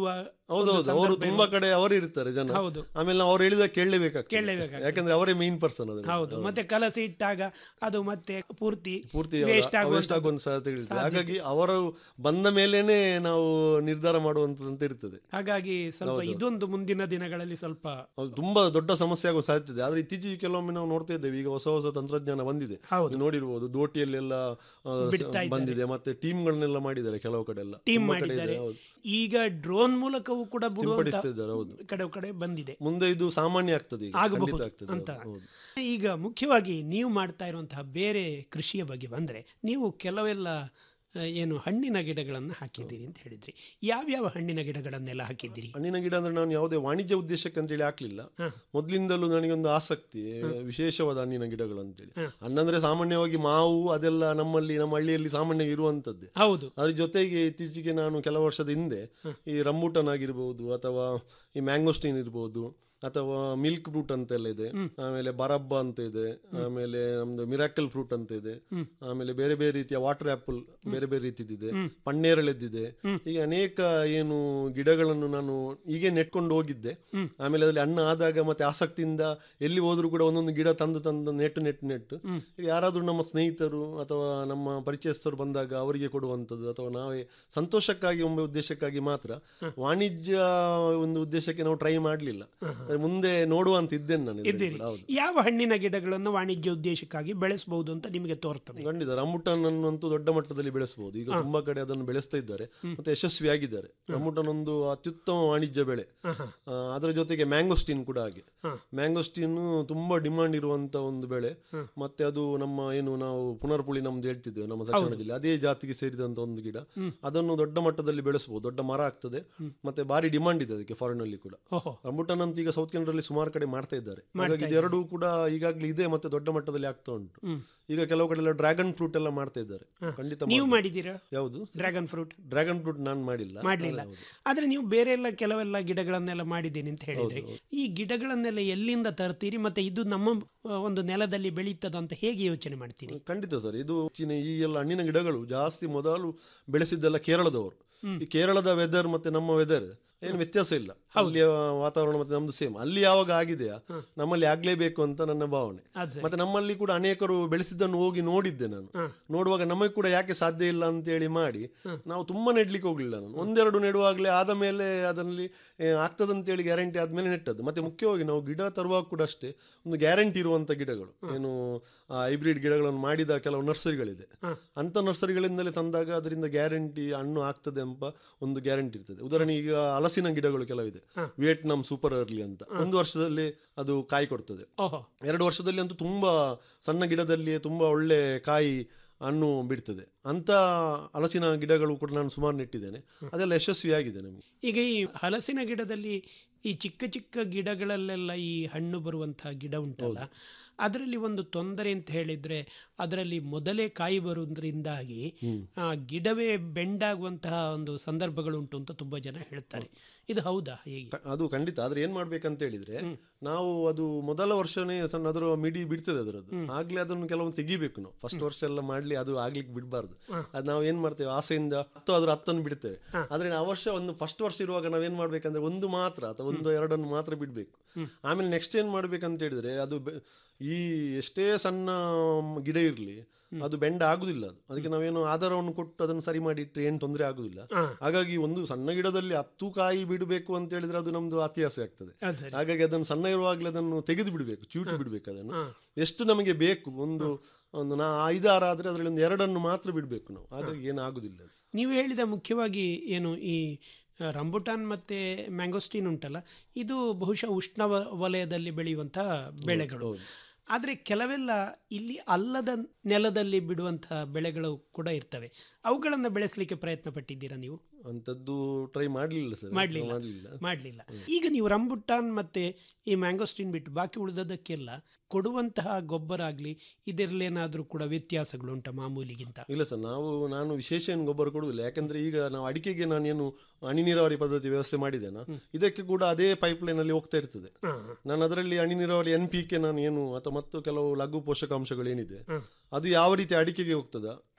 ಹೌದೌದು ಅವರು ಸಂದರ್ಭ ತುಂಬಾ ಕಡೆ ಅವರು ಇರ್ತಾರೆ ಜನ ಹೌದು. ಆಮೇಲೆ ನಾವು ಅವ್ರು ಹೇಳಿದಾಗ ಕೇಳಲೇಬೇಕಾಗ್ತದೆ ಕೇಳಲೇಬೇಕಾಗ್ತದೆ. ಯಾಕಂದ್ರೆ ಅವರೇ ಮೇನ್ ಪರ್ಸನ್ ಅದು ಹೌದು ಮತ್ತೆ ಕಲಸಿ ಇಟ್ಟಾಗ ಅದು ಮತ್ತೆ ಪೂರ್ತಿ ಪೂರ್ತಿ ವೇಸ್ಟ್ ವೇಸ್ಟ್ ಆಗುವಂತ ಸಾಧ್ಯತೆ ಇರ್ತದೆ ಹಾಗಾಗಿ ಅವರು ಬಂದ ಮೇಲೇನೆ ನಾವು ನಿರ್ಧಾರ ಮಾಡುವಂತದಂತ ಇರ್ತದೆ ಹಾಗಾಗಿ ಸ್ವಲ್ಪ ಇದೊಂದು ಮುಂದಿನ ದಿನಗಳಲ್ಲಿ ಸ್ವಲ್ಪ ಅದು ತುಂಬಾ ದೊಡ್ಡ ಸಮಸ್ಯೆ ಆಗುವ ಸಾಧ್ಯತೆ ಇದೆ ಆದ್ರೆ ಇತ್ತೀಚೆಗೆ ಕೆಲವೊಮ್ಮೆ ನಾವು ನೋಡ್ತಾ ಇದ್ದೇವೆ ಈಗ ಹೊಸ ಹೊಸ ತಂತ್ರಜ್ಞಾನ ಬಂದಿದೆ ನೀವು ನೋಡಿರ್ಬೋದು ದೋಟಿಯಲ್ಲೆಲ್ಲ ಆ, ಬಿಡ್ತಾ ಇದ್ದಾರೆ. ಬಂದಿದೆ ಮತ್ತೆ ಟೀಮ್ಗಳನ್ನೆಲ್ಲ ಮಾಡಿದ್ದಾರೆ ಕೆಲವು ಕಡೆ ಎಲ್ಲ ಟೀಮ್ ತುಂಬಾ ಕಡೆ ಇದೆ, ಮಾಡಿದ್ದಾರೆ ಹೌದು. ಈಗ ಡ್ರೋನ್ ಮೂಲಕವೂ ಕೂಡ ಸಿಂಪಡಿಸ್ತಾ ಇದ್ದಾರೆ, ಹೌದು. ಬಿಡುವಂತ ಕಡೆ ಕಡೆ ಬಂದಿದೆ ಮುಂದೆ ಇದು ಸಾಮಾನ್ಯ ಆಗ್ತದೆ ಈಗ ಆಗಬಹುದು ಖಂಡಿತ ಆಗ್ತದೆ ಅಂತ ಹೌದು, ಹೌದು. ಈಗ ಮುಖ್ಯವಾಗಿ ನೀವು ಮಾಡ್ತಾ ಇರುವಂತಹ ಬೇರೆ ಕೃಷಿಯ ಬಗ್ಗೆ ಬಂದ್ರೆ ನೀವು ಕೆಲವೆಲ್ಲ ಆ, ಏನು ಹಣ್ಣಿನ ಗಿಡಗಳನ್ನು ಹಾಕಿದ್ದೀರಿ ಅಂತ ಹೇಳಿದ್ರಿ ಯಾವ್ಯಾವ ಹಣ್ಣಿನ ಗಿಡಗಳನ್ನೆಲ್ಲ ಹಾಕಿದ್ದೀರಿ ಹಣ್ಣಿನ ಗಿಡ ಅಂದ್ರೆ ನಾನು ಯಾವುದೇ ವಾಣಿಜ್ಯ ಉದ್ದೇಶಕ್ಕೆ ಅಂತೇಳಿ ಹಾಕ್ಲಿಲ್ಲ ಮೊದ್ಲಿಂದಲೂ ನನಗೊಂದು ಆಸಕ್ತಿ ವಿಶೇಷವಾದ ಹಣ್ಣಿನ ಗಿಡಗಳು ಅಂತೇಳಿ ಹಣ್ಣಂದ್ರೆ ಸಾಮಾನ್ಯವಾಗಿ ಮಾವು ಅದೆಲ್ಲ ನಮ್ಮಲ್ಲಿ ನಮ್ಮ ಹಳ್ಳಿಯಲ್ಲಿ ಸಾಮಾನ್ಯ ಇರುವಂತದ್ದೇ ಹೌದು ಅದ್ರ ಜೊತೆಗೆ ಇತ್ತೀಚೆಗೆ ನಾನು ಕೆಲವು ವರ್ಷದ ಹಿಂದೆ ಈ ರಮ್ಮೂಟನ್ ಆಗಿರ್ಬೋದು ಅಥವಾ ಈ ಮ್ಯಾಂಗೋಸ್ಟೀನ್ ಇರ್ಬೋದು ಅಥವಾ ಮಿಲ್ಕ್ ಫ್ರೂಟ್ ಅಂತೆಲ್ಲ ಇದೆ ಆಮೇಲೆ ಬರಬ್ಬ ಅಂತ ಇದೆ ಆಮೇಲೆ ನಮ್ದು ಮಿರಾಕಲ್ ಫ್ರೂಟ್ ಅಂತ ಇದೆ ಆಮೇಲೆ ಬೇರೆ ಬೇರೆ ರೀತಿಯ ವಾಟರ್ ಆಪಲ್ ಬೇರೆ ಬೇರೆ ರೀತಿದಿದೆ ಪನ್ನೇರಳೆದ್ದಿದೆ ಹೀಗೆ ಅನೇಕ ಏನು ಗಿಡಗಳನ್ನು ನಾನು ಹೀಗೆ ನೆಟ್ಕೊಂಡು ಹೋಗಿದ್ದೆ ಆಮೇಲೆ ಅದರಲ್ಲಿ ಹಣ್ಣು ಆದಾಗ ಮತ್ತೆ ಆಸಕ್ತಿಯಿಂದ ಎಲ್ಲಿ ಹೋದ್ರು ಕೂಡ ಒಂದೊಂದು ಗಿಡ ತಂದು ತಂದು ನೆಟ್ಟು ನೆಟ್ಟು ನೆಟ್ಟು ಈಗ ಯಾರಾದ್ರೂ ನಮ್ಮ ಸ್ನೇಹಿತರು ಅಥವಾ ನಮ್ಮ ಪರಿಚಯಸ್ಥರು ಬಂದಾಗ ಅವರಿಗೆ ಕೊಡುವಂಥದ್ದು ಅಥವಾ ನಾವೇ ಸಂತೋಷಕ್ಕಾಗಿ ಒಮ್ಮೆ ಉದ್ದೇಶಕ್ಕಾಗಿ ಮಾತ್ರ ವಾಣಿಜ್ಯ ಒಂದು ಉದ್ದೇಶಕ್ಕೆ ನಾವು ಟ್ರೈ ಮಾಡಲಿಲ್ಲ ಮುಂದೆ ನೋಡುವಂತ ಇದ್ದೇನೆ ನಾನು ಇದರಲ್ಲಿ ಇದ್ದೀರಿ ಕೂಡ, ಹೌದು ಯಾವ ಹಣ್ಣಿನ ಗಿಡಗಳನ್ನು ವಾಣಿಜ್ಯ ಉದ್ದೇಶಕ್ಕಾಗಿ ಬೆಳೆಸಬಹುದು ಅಂತ ನಿಮಗೆ ತೋರ್ತದೆ ಖಂಡಿತ ರಮುಟನ್ ಅನ್ನಂತೂ ದೊಡ್ಡ ಮಟ್ಟದಲ್ಲಿ ಬೆಳೆಸಬಹುದು ಈಗ ತುಂಬಾ ಕಡೆ ಅದನ್ನು ಬೆಳೆಸ್ತಾ ಇದ್ದಾರೆ ಮತ್ತೆ ಯಶಸ್ವಿಯಾಗಿದ್ದಾರೆ ರಮುಟನ್ ಒಂದು ಅತ್ಯುತ್ತಮ ವಾಣಿಜ್ಯ ಬೆಳೆ ಆ, ಅದರ ಜೊತೆಗೆ ಮ್ಯಾಂಗೋಸ್ಟೀನ್ ಕೂಡ ಹಾಗೆ ಮ್ಯಾಂಗೋಸ್ಟೀನ್ ತುಂಬಾ ಡಿಮಾಂಡ್ ಇರುವಂತ ಒಂದು ಬೆಳೆ ಮತ್ತೆ ಅದು ನಮ್ಮ ಏನು ನಾವು ಪುನರ್ಪುಳಿ ನಮ್ದು ಹೇಳ್ತಿದ್ದೇವೆ ನಮ್ಮ ದಕ್ಷಿಣ ಜಿಲ್ಲೆ ಅದೇ ಜಾತಿಗೆ ಸೇರಿದಂತ ಒಂದು ಗಿಡ ಅದನ್ನು ದೊಡ್ಡ ಮಟ್ಟದಲ್ಲಿ ಬೆಳೆಸಬಹುದು ದೊಡ್ಡ ಮರ ಆಗ್ತದೆ ಮತ್ತೆ ಭಾರಿ ಡಿಮಾಂಡ್ ಇದೆ ಅದಕ್ಕೆ ಫಾರಿನ್ ಅಲ್ಲಿ ಕೂಡ ಓಹೋ ರಮುಟನ್ ಅಂತ ಈಗ ಸೌತ್ ಕೆನಡಲ್ಲಿ ಸುಮಾರು ಕಡೆ ಮಾಡ್ತಾ ಇದ್ದಾರೆ ಹಾಗಾಗಿ ಇದೆರಡೂ ಕೂಡ ಈಗಾಗಲೇ ಇದೆ ಮತ್ತೆ ದೊಡ್ಡ ಮಟ್ಟದಲ್ಲಿ ಆಗ್ತಾ ಉಂಟು ಈಗ ಕೆಲವು ಕಡೆ ಎಲ್ಲ ಡ್ರ್ಯಾಗನ್ ಫ್ರೂಟ್ ಎಲ್ಲ ಮಾಡ್ತಾ ಇದ್ದಾರೆ ಖಂಡಿತ ನೀವು ಮಾಡ್ಬೋದು. ಮಾಡಿದ್ದೀರಾ ಯಾವುದು ಡ್ರ್ಯಾಗನ್ ಫ್ರೂಟ್ ಡ್ರ್ಯಾಗನ್ ಫ್ರೂಟ್ ನಾನು ಮಾಡಿಲ್ಲ ಮಾಡಲಿಲ್ಲ ಹೌದು. ಆದ್ರೆ ನೀವು ಬೇರೆ ಎಲ್ಲ ಕೆಲವೆಲ್ಲ ಗಿಡಗಳನ್ನೆಲ್ಲ ಮಾಡಿದ್ದೀನಿ ಅಂತ ಹೇಳಿದ್ರಿ ಈ ಗಿಡಗಳನ್ನೆಲ್ಲ ಎಲ್ಲಿಂದ ತರ್ತೀರಿ ಮತ್ತೆ ಇದು ನಮ್ಮ ಆ, ಒಂದು ನೆಲದಲ್ಲಿ ಬೆಳೀತದ ಅಂತ ಹೇಗೆ ಯೋಚನೆ ಮಾಡ್ತೀರಿ ಖಂಡಿತ ಸರ್ ಇದು ಹೆಚ್ಚಿನ ಈ ಎಲ್ಲ ಹಣ್ಣಿನ ಗಿಡಗಳು ಜಾಸ್ತಿ ಮೊದಲು ಬೆಳೆಸಿದ್ದೆಲ್ಲ ಕೇರಳದವರು ಈ ಕೇರಳದ ವೆದರ್ ಮತ್ತೆ ನಮ್ಮ ವೆದರ್ ಏನು ವ್ಯತ್ಯಾಸ ಇಲ್ಲ ಅಲ್ಲಿಯ ವಾತಾವರಣ ಮತ್ತೆ ನಮ್ದು ಸೇಮ್ ಅಲ್ಲಿ ಯಾವಾಗ ಆಗಿದೆಯಾ ನಮ್ಮಲ್ಲಿ ಆಗ್ಲೇಬೇಕು ಅಂತ ನನ್ನ ಭಾವನೆ ಅದ್ ಸರಿ. ಮತ್ತೆ ನಮ್ಮಲ್ಲಿ ಕೂಡ ಅನೇಕರು ಬೆಳೆಸಿದ್ದನ್ನು ಹೋಗಿ ನೋಡಿದ್ದೆ ನಾನು ನೋಡುವಾಗ ನಮಗೆ ಕೂಡ ಯಾಕೆ ಸಾಧ್ಯ ಇಲ್ಲ ಅಂತ ಹೇಳಿ ಮಾಡಿ ನಾವು ತುಂಬಾ ನೆಡ್ಲಿಕ್ಕೆ ಹೋಗ್ಲಿಲ್ಲ ನಾನು ಒಂದೆರಡು ನೆಡುವಾಗಲೇ ಆದ ಮೇಲೆ ಅದರಲ್ಲಿ ಏ, ಆಗ್ತದಂತೇಳಿ ಗ್ಯಾರಂಟಿ ಆದ್ಮೇಲೆ ನೆಟ್ಟದ್ದು ಮತ್ತೆ ಮುಖ್ಯವಾಗಿ ನಾವು ಗಿಡ ತರುವಾಗ ಕೂಡ ಅಷ್ಟೇ ಒಂದು ಗ್ಯಾರಂಟಿ ಇರುವಂತ ಗಿಡಗಳು ಏನು ಹೈಬ್ರಿಡ್ ಗಿಡಗಳನ್ನು ಮಾಡಿದ ಕೆಲವು ನರ್ಸರಿಗಳಿದೆ ಅಂತ ನರ್ಸರಿಗಳಿಂದಲೇ ತಂದಾಗ ಅದರಿಂದ ಗ್ಯಾರಂಟಿ ಹಣ್ಣು ಆಗ್ತದೆ ಎಂಬ ಒಂದು ಗ್ಯಾರಂಟಿ ಇರ್ತದೆ ಉದಾಹರಣೆ ಈಗ ಹಲಸಿನ ಗಿಡಗಳು ಕೆಲವಿದೆ ವಿಯೆಟ್ನಾಂ ಸೂಪರ್ ಅರ್ಲಿ ಅಂತ ಒಂದು ವರ್ಷದಲ್ಲಿ ಅದು ಕಾಯಿ ಕೊಡ್ತದೆ ಓಹೋ ಎರಡು ವರ್ಷದಲ್ಲಿ ಅಂತೂ ತುಂಬಾ ಸಣ್ಣ ಗಿಡದಲ್ಲಿಯೇ ತುಂಬಾ ಒಳ್ಳೆ ಕಾಯಿ ಹಣ್ಣು ಬಿಡ್ತದೆ ಅಂತ ಹಲಸಿನ ಗಿಡಗಳು ಕೂಡ ನಾನು ಸುಮಾರು ನೆಟ್ಟಿದ್ದೇನೆ ಅದೆಲ್ಲ ಯಶಸ್ವಿಯಾಗಿದೆ ನಮಗೆ ಈಗ ಈ ಹಲಸಿನ ಗಿಡದಲ್ಲಿ ಈ ಚಿಕ್ಕ ಚಿಕ್ಕ ಗಿಡಗಳಲ್ಲೆಲ್ಲ ಈ ಹಣ್ಣು ಬರುವಂತಹ ಗಿಡ ಉಂಟಲ್ಲ ಅದರಲ್ಲಿ ಒಂದು ತೊಂದರೆ ಅಂತ ಹೇಳಿದ್ರೆ ಅದರಲ್ಲಿ ಮೊದಲೇ ಕಾಯಿ ಬರುವುದರಿಂದಾಗಿ ಆ ಗಿಡವೇ ಬೆಂಡಾಗುವಂತಹ ಒಂದು ಸಂದರ್ಭಗಳುಂಟು ಅಂತ ತುಂಬಾ ಜನ ಹೇಳ್ತಾರೆ ಇದು ಹೌದಾ ಹೇಗೆ ಕ- ಅದು ಖಂಡಿತ ಆದ್ರೆ ಏನ್ ಮಾಡ್ಬೇಕಂತ ಹೇಳಿದ್ರೆ ನಾವು ಅದು ಮೊದಲ ವರ್ಷನೇ ಸಣ್ಣ ಅದರ ಮಿಡಿ ಬಿಡ್ತದೆ ಅದರದ್ದು ಆಗ್ಲೇ ಅದನ್ನು ಕೆಲವೊಂದು ತೆಗಿಬೇಕು ನಾವು ಫಸ್ಟ್ ವರ್ಷ ಎಲ್ಲ ಮಾಡ್ಲಿ ಅದು ಆಗ್ಲಿಕ್ಕೆ ಬಿಡಬಾರ್ದು ಅದು ನಾವು ಏನ್ ಮಾಡ್ತೇವೆ ಆಸೆಯಿಂದ ಹತ್ತು ಅದ್ರ ಹತ್ತನ್ನು ಬಿಡ್ತೇವೆ ಆದ್ರೆ ಆ ವರ್ಷ ಒಂದು ಫಸ್ಟ್ ವರ್ಷ ಇರುವಾಗ ನಾವ್ ಏನ್ ಮಾಡ್ಬೇಕಂದ್ರೆ ಒಂದು ಮಾತ್ರ ಅಥವಾ ಒಂದು ಎರಡನ್ನು ಮಾತ್ರ ಬಿಡ್ಬೇಕು ಆಮೇಲೆ ನೆಕ್ಸ್ಟ್ ಏನ್ ಮಾಡ್ಬೇಕಂತ ಹೇಳಿದ್ರೆ ಅದು ಬೆ- ಈ ಎಷ್ಟೇ ಸಣ್ಣ ಗಿಡ ಇರ್ಲಿ ಅದು ಬೆಂಡ್ ಆಗುದಿಲ್ಲ ಅದು ಅದಕ್ಕೆ ನಾವೇನು ಆಧಾರವನ್ನು ಕೊಟ್ಟು ಅದನ್ನು ಸರಿ ಮಾಡಿ ಇಟ್ಟರೆ ಏನು ತೊಂದರೆ ಆಗುದಿಲ್ಲ ಹಾಗಾಗಿ ಒಂದು ಸಣ್ಣ ಗಿಡದಲ್ಲಿ ಹತ್ತು ಕಾಯಿ ಬಿಡಬೇಕು ಅಂತ ಹೇಳಿದ್ರೆ ಅದು ನಮ್ದು ಅತಿಯಾಸೆ ಆಗ್ತದೆ ಅದು ಸರಿ ಹಾಗಾಗಿ ಅದನ್ನು ಸಣ್ಣ ಇರುವಾಗಲೇ ಅದನ್ನು ತೆಗೆದು ಬಿಡಬೇಕು ಚೂಟಿ ಬಿಡಬೇಕು ಅದನ್ನು ಎಷ್ಟು ನಮಗೆ ಬೇಕು ಒಂದು ಒಂದು ನಾ ಐದಾರು ಆದ್ರೆ ಅದರಲ್ಲಿ ಒಂದು ಎರಡನ್ನು ಮಾತ್ರ ಬಿಡಬೇಕು ನಾವು ಹಾಗಾಗಿ ಏನಾಗುದಿಲ್ಲ ಅದು. ನೀವು ಹೇಳಿದ ಮುಖ್ಯವಾಗಿ ಏನು ಈ ಆ, ರಂಬುಟಾನ್ ಮತ್ತೆ ಮ್ಯಾಂಗೋಸ್ಟೀನ್ ಉಂಟಲ್ಲ ಇದು ಬಹುಶಃ ಉಷ್ಣ ವ- ವಲಯದಲ್ಲಿ ಬೆಳೆಯುವಂತಹ ಬೆಳೆಗಳು ಆದರೆ ಕೆಲವೆಲ್ಲ ಇಲ್ಲಿ ಅಲ್ಲದ ನೆಲದಲ್ಲಿ ಬಿಡುವಂತಹ ಬೆಳೆಗಳು ಕೂಡ ಇರ್ತವೆ ಅವುಗಳನ್ನು ಬೆಳೆಸಲಿಕ್ಕೆ ಪ್ರಯತ್ನ ಪಟ್ಟಿದ್ದೀರಾ ನೀವು ಅಂಥದ್ದು ಟ್ರೈ ಮಾಡಲಿಲ್ಲ ಸರ್ ಮಾಡಲಿಲ್ಲ ಮಾಡಲಿಲ್ಲ ಮಾಡಲಿಲ್ಲ ಈಗ ನೀವು ರಂಬುಟಾನ್ ಮತ್ತೆ ಈ ಮ್ಯಾಂಗೋಸ್ಟಿನ್ ಬಿಟ್ಟು ಬಾಕಿ ಉಳಿದದಕ್ಕೆಲ್ಲ ಕೊಡುವಂತಹ ಗೊಬ್ಬರ ಆಗಲಿ ಇದರಲ್ಲೇನಾದರೂ ಕೂಡ ವ್ಯತ್ಯಾಸಗಳು ಉಂಟ ಮಾಮೂಲಿಗಿಂತ ಇಲ್ಲ ಸರ್ ನಾವು ನಾನು ವಿಶೇಷ ಏನು ಗೊಬ್ಬರ ಕೊಡುವುದಿಲ್ಲ ಯಾಕಂದ್ರೆ ಈಗ ನಾವು ಅಡಿಕೆಗೆ ನಾನೇನು ಹನಿ ನೀರಾವರಿ ಪದ್ಧತಿ ವ್ಯವಸ್ಥೆ ಮಾಡಿದ್ದೇನೆ ಇದಕ್ಕೆ ಕೂಡ ಅದೇ ಪೈಪ್ ಲೈನ್ ಅಲ್ಲಿ ಹೋಗ್ತಾ ಇರ್ತದೆ ನಾನು ಅದರಲ್ಲಿ ಹನಿ ನೀರಾವರಿ ಎನ್ ಪಿ ಕೆ ನಾನು ಏನು ಅಥವಾ ಮತ್ತು ಕೆಲವು ಲಘು ಪೋಷಕಾಂಶಗಳು ಏನಿದೆ ಅದು ಯಾವ ರೀತಿ ಅಡಿಕೆಗೆ ಹೋಗ್ತದ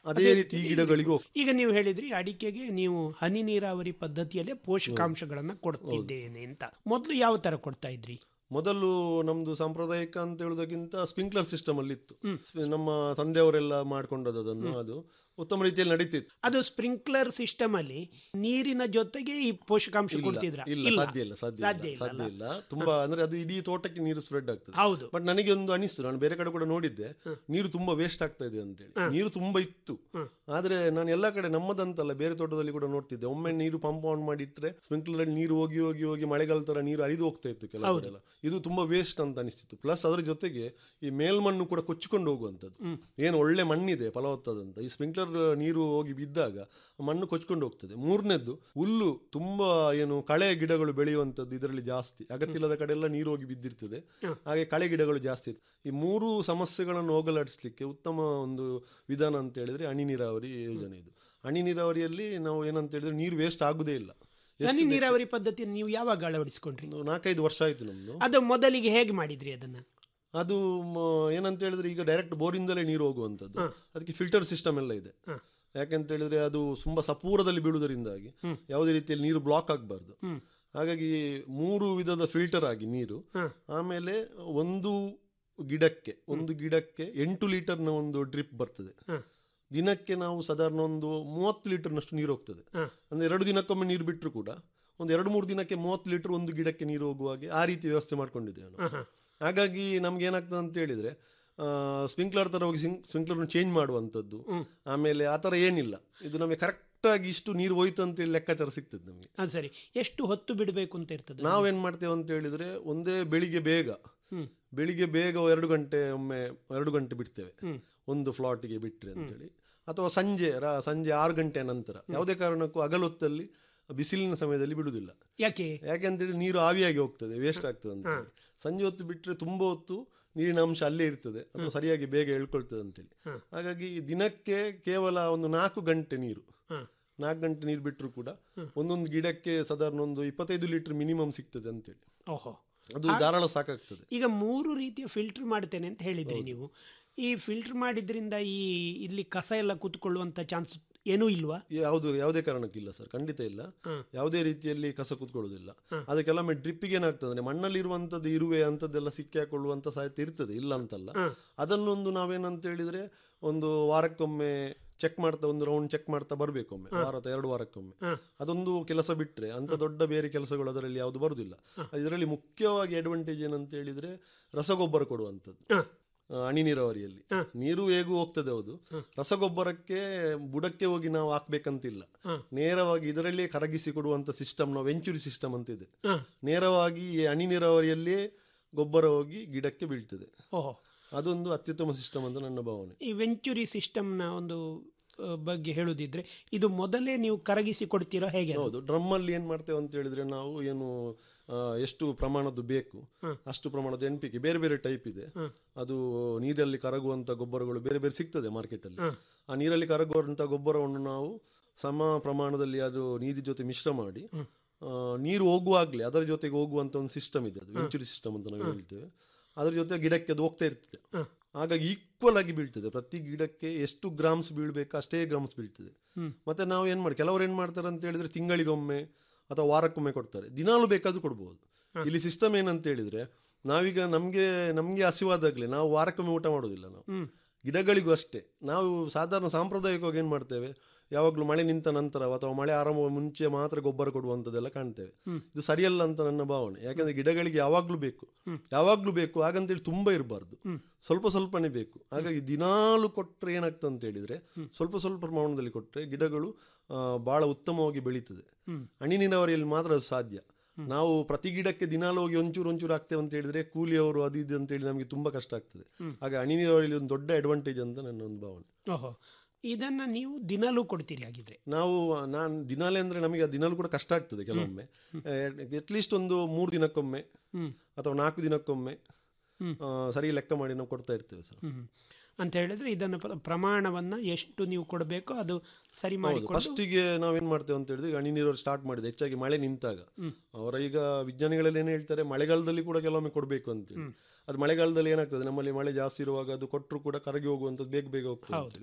ಅದೇ ರೀತಿ ಈ ಗಿಡಗಳಿಗೂ ಈಗ ನೀವು ಹೇಳಿದ್ರಿ ಅಡಿಕೆಗೆ ನೀವು ಹನಿ ನೀರಾವರಿ ಪದ್ಧತಿಯಲ್ಲೇ ಪೋಷಕಾಂಶಗಳನ್ನ ಕೊಡ್ತಿದ್ದೇನೆ ಅಂತ ಮೊದಲು ಯಾವ ತರ ಕೊಡ್ತಾ ಇದ್ರಿ ಮೊದಲು ನಮ್ದು ಸಾಂಪ್ರದಾಯಿಕ ಅಂತ ಹೇಳುವುದಕ್ಕಿಂತ ಸ್ಪ್ರಿಂಕ್ಲರ್ ಸಿಸ್ಟಮ್ ಅಲ್ಲಿ ಇತ್ತು ನಮ್ಮ ತಂದೆಯವರೆಲ್ಲ ಮಾಡ್ಕೊಂಡದ್ದು ಅದನ್ನು ಅದು ಉತ್ತಮ ರೀತಿಯಲ್ಲಿ ನಡೀತಿತ್ತು ಅದು ಸ್ಪ್ರಿಂಕ್ಲರ್ ಸಿಸ್ಟಮ್ ಅಲ್ಲಿ ನೀರಿನ ಜೊತೆಗೆ ಈ ಪೋಷಕಾಂಶ ಇಲ್ಲ, ಕೊಡ್ತಿದ್ರ ಇಲ್ಲ ಸಾಧ್ಯ ಇಲ್ಲ ಸಾಧ್ಯ ಸಾಧ್ಯ ಇಲ್ಲ ಇಲ್ಲ ಸಾಧ್ಯ ಇಲ್ಲ ತುಂಬಾ ಅಂದ್ರೆ ಅದು ಇಡೀ ತೋಟಕ್ಕೆ ನೀರು ಸ್ಪ್ರೆಡ್ ಆಗ್ತದೆ ಹೌದು ಬಟ್ ನನಗೆ ಒಂದು ಅನಿಸ್ತು ನಾನು ಬೇರೆ ಕಡೆ ಕೂಡ ನೋಡಿದ್ದೆ ನೀರು ತುಂಬಾ ವೇಸ್ಟ್ ಆಗ್ತಾ ಇದೆ ಅಂತೇಳಿ ನೀರು ತುಂಬಾ ಇತ್ತು ಆದ್ರೆ ನಾನು ಎಲ್ಲಾ ಕಡೆ ನಮ್ಮದಂತಲ್ಲ ಬೇರೆ ತೋಟದಲ್ಲಿ ಕೂಡ ನೋಡ್ತಿದ್ದೆ ಒಮ್ಮೆ ನೀರು ಪಂಪ್ ಆನ್ ಮಾಡಿಟ್ರೆ ಸ್ಪ್ರಿಂಕ್ಲರ್ ಅಲ್ಲಿ ನೀರು ಹೋಗಿ ಹೋಗಿ ಹೋಗಿ ಮಳೆಗಾಲ ತರ ನೀರು ಹರಿದು ಹೋಗ್ತಾ ಇತ್ತು ಕೆಲವು ಕಡೆ ಎಲ್ಲ ಇದು ತುಂಬಾ ವೇಸ್ಟ್ ಅಂತ ಅನಿಸ್ತಿತ್ತು ಪ್ಲಸ್ ಅದ್ರ ಜೊತೆಗೆ ಈ ಮೇಲ್ಮಣ್ಣು ಕೂಡ ಕೊಚ್ಚಿಕೊಂಡು ಹೋಗುವಂಥದ್ದು ಏನು ಒಳ್ಳೆ ಮಣ್ಣಿದೆ ಫಲವತ್ತಾದಂತ ಈ ಸ್ಪ್ರಿಂಕ್ಲರ್ ನೀರು ಹೋಗಿ ಬಿದ್ದಾಗ ಮಣ್ಣು ಕೊಚ್ಕೊಂಡು ಹೋಗ್ತದೆ ಮೂರನೇದ್ದು ಹುಲ್ಲು ತುಂಬಾ ಏನು ಕಳೆ ಗಿಡಗಳು ಬೆಳೆಯುವಂಥದ್ದು ಇದರಲ್ಲಿ ಜಾಸ್ತಿ ಅಗತ್ಯ ಇಲ್ಲದ ಕಡೆ ಎಲ್ಲ ನೀರು ಹೋಗಿ ಬಿದ್ದಿರ್ತದೆ ಹಾಗೆ ಕಳೆ ಗಿಡಗಳು ಜಾಸ್ತಿ ಇದೆ ಈ ಮೂರು ಸಮಸ್ಯೆಗಳನ್ನು ಹೋಗಲಾಡಿಸ್ಲಿಕ್ಕೆ ಉತ್ತಮ ಒಂದು ವಿಧಾನ ಅಂತ ಹೇಳಿದ್ರೆ ಹನಿ ನೀರಾವರಿ ಯೋಜನೆ ಇದು ಹನಿ ನೀರಾವರಿಯಲ್ಲಿ ನಾವು ಏನಂತ ಹೇಳಿದ್ರೆ ನೀರು ವೇಸ್ಟ್ ಆಗುದೇ ಇಲ್ಲ ಎಷ್ಟು ಹನಿ ನೀರಾವರಿ ಪದ್ಧತಿಯನ್ನು ನೀವು ಯಾವಾಗ ಅಳವಡಿಸಿಕೊಂಡ್ರಿ ಒಂದು ನಾಲ್ಕೈದು ವರ್ಷ ಆಯ್ತು ನಮ್ದು ಅದು ಮೊದಲಿಗೆ ಹೇಗೆ ಮಾಡಿದ್ರಿ ಅದನ್ನ ಅದು ಮ, ಏನಂತ ಹೇಳಿದ್ರೆ ಈಗ ಡೈರೆಕ್ಟ್ ಬೋರಿಂದಲೇ ನೀರು ಹೋಗುವಂಥದ್ದು ಅದಕ್ಕೆ ಫಿಲ್ಟರ್ ಸಿಸ್ಟಮ್ ಎಲ್ಲ ಇದೆ ಯಾಕಂತ ಹೇಳಿದ್ರೆ ಅದು ತುಂಬಾ ಸಪೂರದಲ್ಲಿ ಬೀಳುವುದರಿಂದಾಗಿ ಯಾವುದೇ ರೀತಿಯಲ್ಲಿ ನೀರು ಬ್ಲಾಕ್ ಆಗಬಾರ್ದು ಹಾಗಾಗಿ ಮೂರು ವಿಧದ ಫಿಲ್ಟರ್ ಆಗಿ ನೀರು ಆಮೇಲೆ ಒಂದು ಗಿಡಕ್ಕೆ ಒಂದು ಗಿಡಕ್ಕೆ ಎಂಟು ಲೀಟರ್ನ ಒಂದು ಡ್ರಿಪ್ ಬರ್ತದೆ ದಿನಕ್ಕೆ ನಾವು ಸಾಧಾರಣ ಒಂದು ಮೂವತ್ತು ಲೀಟರ್ನಷ್ಟು ನೀರು ಹೋಗ್ತದೆ ಅಂದ್ರೆ ಎರಡು ದಿನಕ್ಕೊಮ್ಮೆ ನೀರು ಬಿಟ್ಟರು ಕೂಡ ಒಂದು ಎರಡು ಮೂರು ದಿನಕ್ಕೆ ಮೂವತ್ತು ಲೀಟರ್ ಒಂದು ಗಿಡಕ್ಕೆ ನೀರು ಹೋಗುವ ಹಾಗೆ ಆ ರೀತಿ ವ್ಯವಸ್ಥೆ ಮಾಡ್ಕೊಂಡಿದ್ದೇವೆ ನಾವು ಹಾಗಾಗಿ ನಮ್ಗೆ ಏನಾಗ್ತದೆ ಅಂತ ಹೇಳಿದ್ರೆ ಸ್ಪ್ರಿಂಕ್ಲರ್ ತರ ಹೋಗಿ ಸ್ಪ್ರಿಂಕ್ಲರ್ ಚೇಂಜ್ ಮಾಡುವಂಥದ್ದು ಆಮೇಲೆ ಆ ಥರ ಏನಿಲ್ಲ ಇದು ನಮಗೆ ಕರೆಕ್ಟ್ ಆಗಿ ಇಷ್ಟು ನೀರು ಹೋಯ್ತು ಅಂತೇಳಿ ಲೆಕ್ಕಾಚಾರ ಸಿಗ್ತದೆ ನಮಗೆ ಹಾ ಸರಿ ಎಷ್ಟು ಹೊತ್ತು ಬಿಡಬೇಕು ಅಂತ ಇರ್ತದೆ ನಾವೇನ್ ಮಾಡ್ತೇವೆ ಅಂತ ಹೇಳಿದ್ರೆ ಒಂದೇ ಬೆಳಿಗ್ಗೆ ಬೇಗ ಬೆಳಿಗ್ಗೆ ಬೇಗ ಎರಡು ಗಂಟೆ ಒಮ್ಮೆ ಎರಡು ಗಂಟೆ ಬಿಡ್ತೇವೆ ಒಂದು ಫ್ಲಾಟಿಗೆ ಬಿಟ್ರೆ ಅಂತೇಳಿ ಅಥವಾ ಸಂಜೆ ರಾ- ಸಂಜೆ ಆರು ಗಂಟೆ ನಂತರ ಯಾವುದೇ ಕಾರಣಕ್ಕೂ ಹಗಲೊತ್ತಲ್ಲಿ ಬಿಸಿಲಿನ ಸಮಯದಲ್ಲಿ ಬಿಡುವುದಿಲ್ಲ ಯಾಕೆ ಯಾಕೆಂತೇಳಿ ನೀರು ಆವಿಯಾಗಿ ಹೋಗ್ತದೆ ವೇಸ್ಟ್ ಆಗ್ತದೆ ಅಂತ ಸಂಜೆ ಹೊತ್ತು ಬಿಟ್ಟರೆ ತುಂಬಾ ಹೊತ್ತು ನೀರಿನ ಅಂಶ ಅಲ್ಲೇ ಇರ್ತದೆ ಅಥವಾ ಸರಿಯಾಗಿ ಬೇಗ ಎಳ್ಕೊಳ್ತದೆ ಅಂತೇಳಿ ಹಾಗಾಗಿ ದಿನಕ್ಕೆ ಕೇವಲ ಒಂದು ನಾಲ್ಕು ಗಂಟೆ ನೀರು ನಾಲ್ಕು ಗಂಟೆ ನೀರು ಬಿಟ್ಟರು ಕೂಡ ಒಂದೊಂದು ಗಿಡಕ್ಕೆ ಸಾಧಾರಣ ಒಂದು ಇಪ್ಪತ್ತೈದು ಲೀಟರ್ ಮಿನಿಮಮ್ ಸಿಗ್ತದೆ ಅಂತೇಳಿ ಓಹೋ ಅದು ಧಾರಾಳ ಸಾಕಾಗ್ತದೆ ಈಗ ಮೂರು ರೀತಿಯ ಫಿಲ್ಟರ್ ಮಾಡ್ತೇನೆ ಅಂತ ಹೇಳಿದ್ರಿ ನೀವು ಈ ಫಿಲ್ಟರ್ ಮಾಡಿದ್ರಿಂದ ಈ ಇಲ್ಲಿ ಕಸ ಎಲ್ಲ ಕೂತ್ಕೊಳ್ಳುವಂತ ಚಾನ್ಸ್ ಏನೂ ಇಲ್ವಾ ಯಾವುದು ಯಾವುದೇ ಕಾರಣಕ್ಕಿಲ್ಲ ಸರ್ ಖಂಡಿತ ಇಲ್ಲ ಯಾವುದೇ ರೀತಿಯಲ್ಲಿ ಕಸ ಕೂತ್ಕೊಳ್ಳೋದಿಲ್ಲ ಆದ್ರೆ ಕೆಲವೊಮ್ಮೆ ಡ್ರಿಪ್ಪಿಗೆ ಏನಾಗ್ತದೆ ಅಂದ್ರೆ ಮಣ್ಣಲ್ಲಿ ಇರುವಂತದ್ದು ಇರುವೆ ಅಂತದ್ದೆಲ್ಲ ಸಿಕ್ಕಿ ಹಾಕೊಳ್ಳುವಂತ ಸಾಧ್ಯತೆ ಇರ್ತದೆ ಇಲ್ಲ ಅಂತಲ್ಲ ಅದನ್ನೊಂದು ನಾವೇನಂತ ಹೇಳಿದ್ರೆ ಒಂದು ವಾರಕ್ಕೊಮ್ಮೆ ಚೆಕ್ ಮಾಡ್ತಾ ಒಂದು ರೌಂಡ್ ಚೆಕ್ ಮಾಡ್ತಾ ಬರ್ಬೇಕೊಮ್ಮೆ ವಾರದ ಎರಡು ವಾರಕ್ಕೊಮ್ಮೆ ಅದೊಂದು ಕೆಲಸ ಬಿಟ್ರೆ ಅಂತ ದೊಡ್ಡ ಬೇರೆ ಕೆಲಸಗಳು ಅದರಲ್ಲಿ ಯಾವುದು ಬರುದಿಲ್ಲ ಇದರಲ್ಲಿ ಮುಖ್ಯವಾಗಿ ಅಡ್ವಾಂಟೇಜ್ ಏನಂತ ಹೇಳಿದ್ರೆ ರಸಗೊಬ್ಬರ ಕೊಡುವಂಥದ್ದು ಆ, ಹನಿ ನೀರಾವರಿಯಲ್ಲಿ ನೀರು ಹೇಗೂ ಹೋಗ್ತದೆ ಹೌದು ರಸಗೊಬ್ಬರಕ್ಕೆ ಬುಡಕ್ಕೆ ಹೋಗಿ ನಾವು ಹಾಕ್ಬೇಕಂತಿಲ್ಲ ನೇರವಾಗಿ ಇದರಲ್ಲೇ ಕರಗಿಸಿ ಕೊಡುವಂತ ಸಿಸ್ಟಮ್ ನಾವು ವೆಂಚುರಿ ಸಿಸ್ಟಮ್ ಅಂತ ಇದೆ ನೇರವಾಗಿ ಈ ಹನಿ ನೀರಾವರಿಯಲ್ಲೇ ಗೊಬ್ಬರ ಹೋಗಿ ಗಿಡಕ್ಕೆ ಬೀಳ್ತದೆ ಓಹೋ ಅದೊಂದು ಅತ್ಯುತ್ತಮ ಸಿಸ್ಟಮ್ ಅಂತ ನನ್ನ ಭಾವನೆ ಈ ವೆಂಚುರಿ ಸಿಸ್ಟಮ್ನ ಒಂದು ಆ, ಬಗ್ಗೆ ಹೇಳುದಿದ್ರೆ ಇದು ಮೊದಲೇ ನೀವು ಕರಗಿಸಿ ಕೊಡ್ತೀರೋ ಹೇಗೆ ಅದು? ಹೌದು ಡ್ರಮ್ ಅಲ್ಲಿ ಏನ್ ಮಾಡ್ತೇವೆ ಅಂತ ಹೇಳಿದ್ರೆ ನಾವು ಏನು ಆ, ಎಷ್ಟು ಪ್ರಮಾಣದ್ದು ಬೇಕು ಅಷ್ಟು ಪ್ರಮಾಣದ ಎನ್ ಪಿ ಕೆ ಬೇರೆ ಬೇರೆ ಟೈಪ್ ಇದೆ ಅದು ನೀರಲ್ಲಿ ಕರಗುವಂತ ಗೊಬ್ಬರಗಳು ಬೇರೆ ಬೇರೆ ಸಿಗ್ತದೆ ಮಾರ್ಕೆಟ್ ಅಲ್ಲಿ ಆ ನೀರಲ್ಲಿ ಕರಗುವಂತ ಗೊಬ್ಬರವನ್ನು ನಾವು ಸಮ ಪ್ರಮಾಣದಲ್ಲಿ ಅದು ನೀರಿನ ಜೊತೆ ಮಿಶ್ರ ಮಾಡಿ ಆ, ನೀರು ಹೋಗುವಾಗ್ಲೇ ಅದರ ಜೊತೆಗೆ ಹೋಗುವಂತ ಒಂದು ಸಿಸ್ಟಮ್ ಇದೆ ಅದು ವೆಂಚುರಿ ಸಿಸ್ಟಮ್ ಅಂತ ನಾವು ಹೇಳ್ತೇವೆ ಅದ್ರ ಜೊತೆ ಗಿಡಕ್ಕೆ ಅದು ಹೋಗ್ತಾ ಇರ್ತದೆ ಹಾಗಾಗಿ ಈಕ್ವಲ್ ಆಗಿ ಬೀಳ್ತದೆ ಪ್ರತಿ ಗಿಡಕ್ಕೆ ಎಷ್ಟು ಗ್ರಾಮ್ಸ್ ಬೀಳ್ಬೇಕು ಅಷ್ಟೇ ಗ್ರಾಮ್ಸ್ ಬೀಳ್ತದೆ ಮತ್ತೆ ನಾವು ಏನ್ ಮಾಡಿ ಕೆಲವರು ಏನ್ ಮಾಡ್ತಾರೆ ಅಂತ ಹೇಳಿದ್ರೆ ತಿಂಗಳಿಗೊಮ್ಮೆ ಅಥವಾ ವಾರಕ್ಕೊಮ್ಮೆ ಕೊಡ್ತಾರೆ ದಿನಾಲು ಬೇಕಾದ್ರೂ ಕೊಡ್ಬೋದು ಇಲ್ಲಿ ಸಿಸ್ಟಮ್ ಏನಂತ ಹೇಳಿದ್ರೆ ನಾವೀಗ ನಮ್ಗೆ ನಮ್ಗೆ ಹಸಿವಾದಾಗ್ಲೇ ನಾವು ವಾರಕ್ಕೊಮ್ಮೆ ಊಟ ಮಾಡೋದಿಲ್ಲ ನಾವು ಗಿಡಗಳಿಗೂ ಅಷ್ಟೇ ನಾವು ಸಾಧಾರಣ ಸಾಂಪ್ರದಾಯಿಕವಾಗಿ ಏನ್ ಮಾಡ್ತೇವೆ ಯಾವಾಗಲೂ ಮಳೆ ನಿಂತ ನಂತರ ಅಥವಾ ಮಳೆ ಆರಂಭ ಮುಂಚೆ ಮಾತ್ರ ಗೊಬ್ಬರ ಕೊಡುವಂಥದ್ದೆಲ್ಲ ಕಾಣ್ತೇವೆ ಇದು ಸರಿಯಲ್ಲ ಅಂತ ನನ್ನ ಭಾವನೆ ಯಾಕಂದ್ರೆ ಗಿಡಗಳಿಗೆ ಯಾವಾಗ್ಲೂ ಬೇಕು ಯಾವಾಗ್ಲೂ ಬೇಕು ಹಾಗಂತೇಳಿ ತುಂಬಾ ಇರಬಾರ್ದು ಸ್ವಲ್ಪ ಸ್ವಲ್ಪನೇ ಬೇಕು ಹಾಗಾಗಿ ದಿನಾಲು ಕೊಟ್ರೆ ಏನಾಗ್ತದೆ ಅಂತ ಹೇಳಿದ್ರೆ ಸ್ವಲ್ಪ ಸ್ವಲ್ಪ ಪ್ರಮಾಣದಲ್ಲಿ ಕೊಟ್ರೆ ಗಿಡಗಳು ಆ, ಬಹಳ ಉತ್ತಮವಾಗಿ ಬೆಳೀತದೆ ಹನಿ ನೀರಾವರಿಯಲ್ಲಿ ಮಾತ್ರ ಅದು ಸಾಧ್ಯ ನಾವು ಪ್ರತಿ ಗಿಡಕ್ಕೆ ದಿನಾಲು ಹೋಗಿ ಒಂಚೂರು ಒಂಚೂರು ಹಾಕ್ತೇವೆ ಅಂತ ಹೇಳಿದ್ರೆ ಕೂಲಿಯವರು ಅದು ಇದು ಅಂತ ಹೇಳಿ ನಮಗೆ ತುಂಬಾ ಕಷ್ಟ ಆಗ್ತದೆ ಹಾಗೆ ಹನಿ ನೀರಾವರಿಯಲ್ಲಿ ಒಂದು ದೊಡ್ಡ ಅಡ್ವಾಂಟೇಜ್ ಅಂತ ನನ್ನ ಒಂದು ಭಾವನೆ ಓಹೋ ಇದನ್ನ ನೀವು ದಿನಾಲೂ ಕೊಡ್ತೀರಿ ಹಾಗಿದ್ರೆ ನಾವು ನಾನು ದಿನಾಲೇ ಅಂದ್ರೆ ನಮಗೆ ಆ ದಿನಾಲು ಕೂಡ ಕಷ್ಟ ಆಗ್ತದೆ ಕೆಲವೊಮ್ಮೆ ಅಟ್ಲೀಸ್ಟ್ ಒಂದು ಮೂರು ದಿನಕ್ಕೊಮ್ಮೆ ಅಥವಾ ನಾಲ್ಕು ದಿನಕ್ಕೊಮ್ಮೆ ಆ, ಸರಿ ಲೆಕ್ಕ ಮಾಡಿ ನಾವು ಕೊಡ್ತಾ ಇರ್ತೇವೆ ಸರ್ ಹ್ಮ್. ಅಂತ ಹೇಳಿದ್ರೆ ಇದನ್ನು ಪ್ರ- ಪ್ರಮಾಣವನ್ನ ಎಷ್ಟು ನೀವು ಕೊಡಬೇಕೋ ಅದು ಸರಿ ಹೌದು ಮಾಡಿಕೊಂಡು ಫಸ್ಟಿಗೆ ನಾವೇನ್ ಮಾಡ್ತೇವೆ ಅಂತ ಹೇಳಿದ್ರೆ ಹನಿ ನೀರಾವರಿ ಸ್ಟಾರ್ಟ್ ಮಾಡಿದೆ ಹೆಚ್ಚಾಗಿ ಮಳೆ ನಿಂತಾಗ ಅವರ ಈಗ ವಿಜ್ಞಾನಿಗಳೆಲ್ಲ ಏನ್ ಹೇಳ್ತಾರೆ ಮಳೆಗಾಲದಲ್ಲಿ ಕೂಡ ಕೆಲವೊಮ್ಮೆ ಕೊಡಬೇಕು ಅಂತೇಳಿ ಅದು ಮಳೆಗಾಲದಲ್ಲಿ ಏನಾಗ್ತದೆ ನಮ್ಮಲ್ಲಿ ಮಳೆ ಜಾಸ್ತಿ ಇರುವಾಗ ಅದು ಕೊಟ್ಟರು ಕೂಡ ಕರಗಿ ಹೋಗುವಂಥದ್ದು ಬೇಗ ಬೇಗ ಹೋಗ್ತದೆ ಅಂತೇಳಿ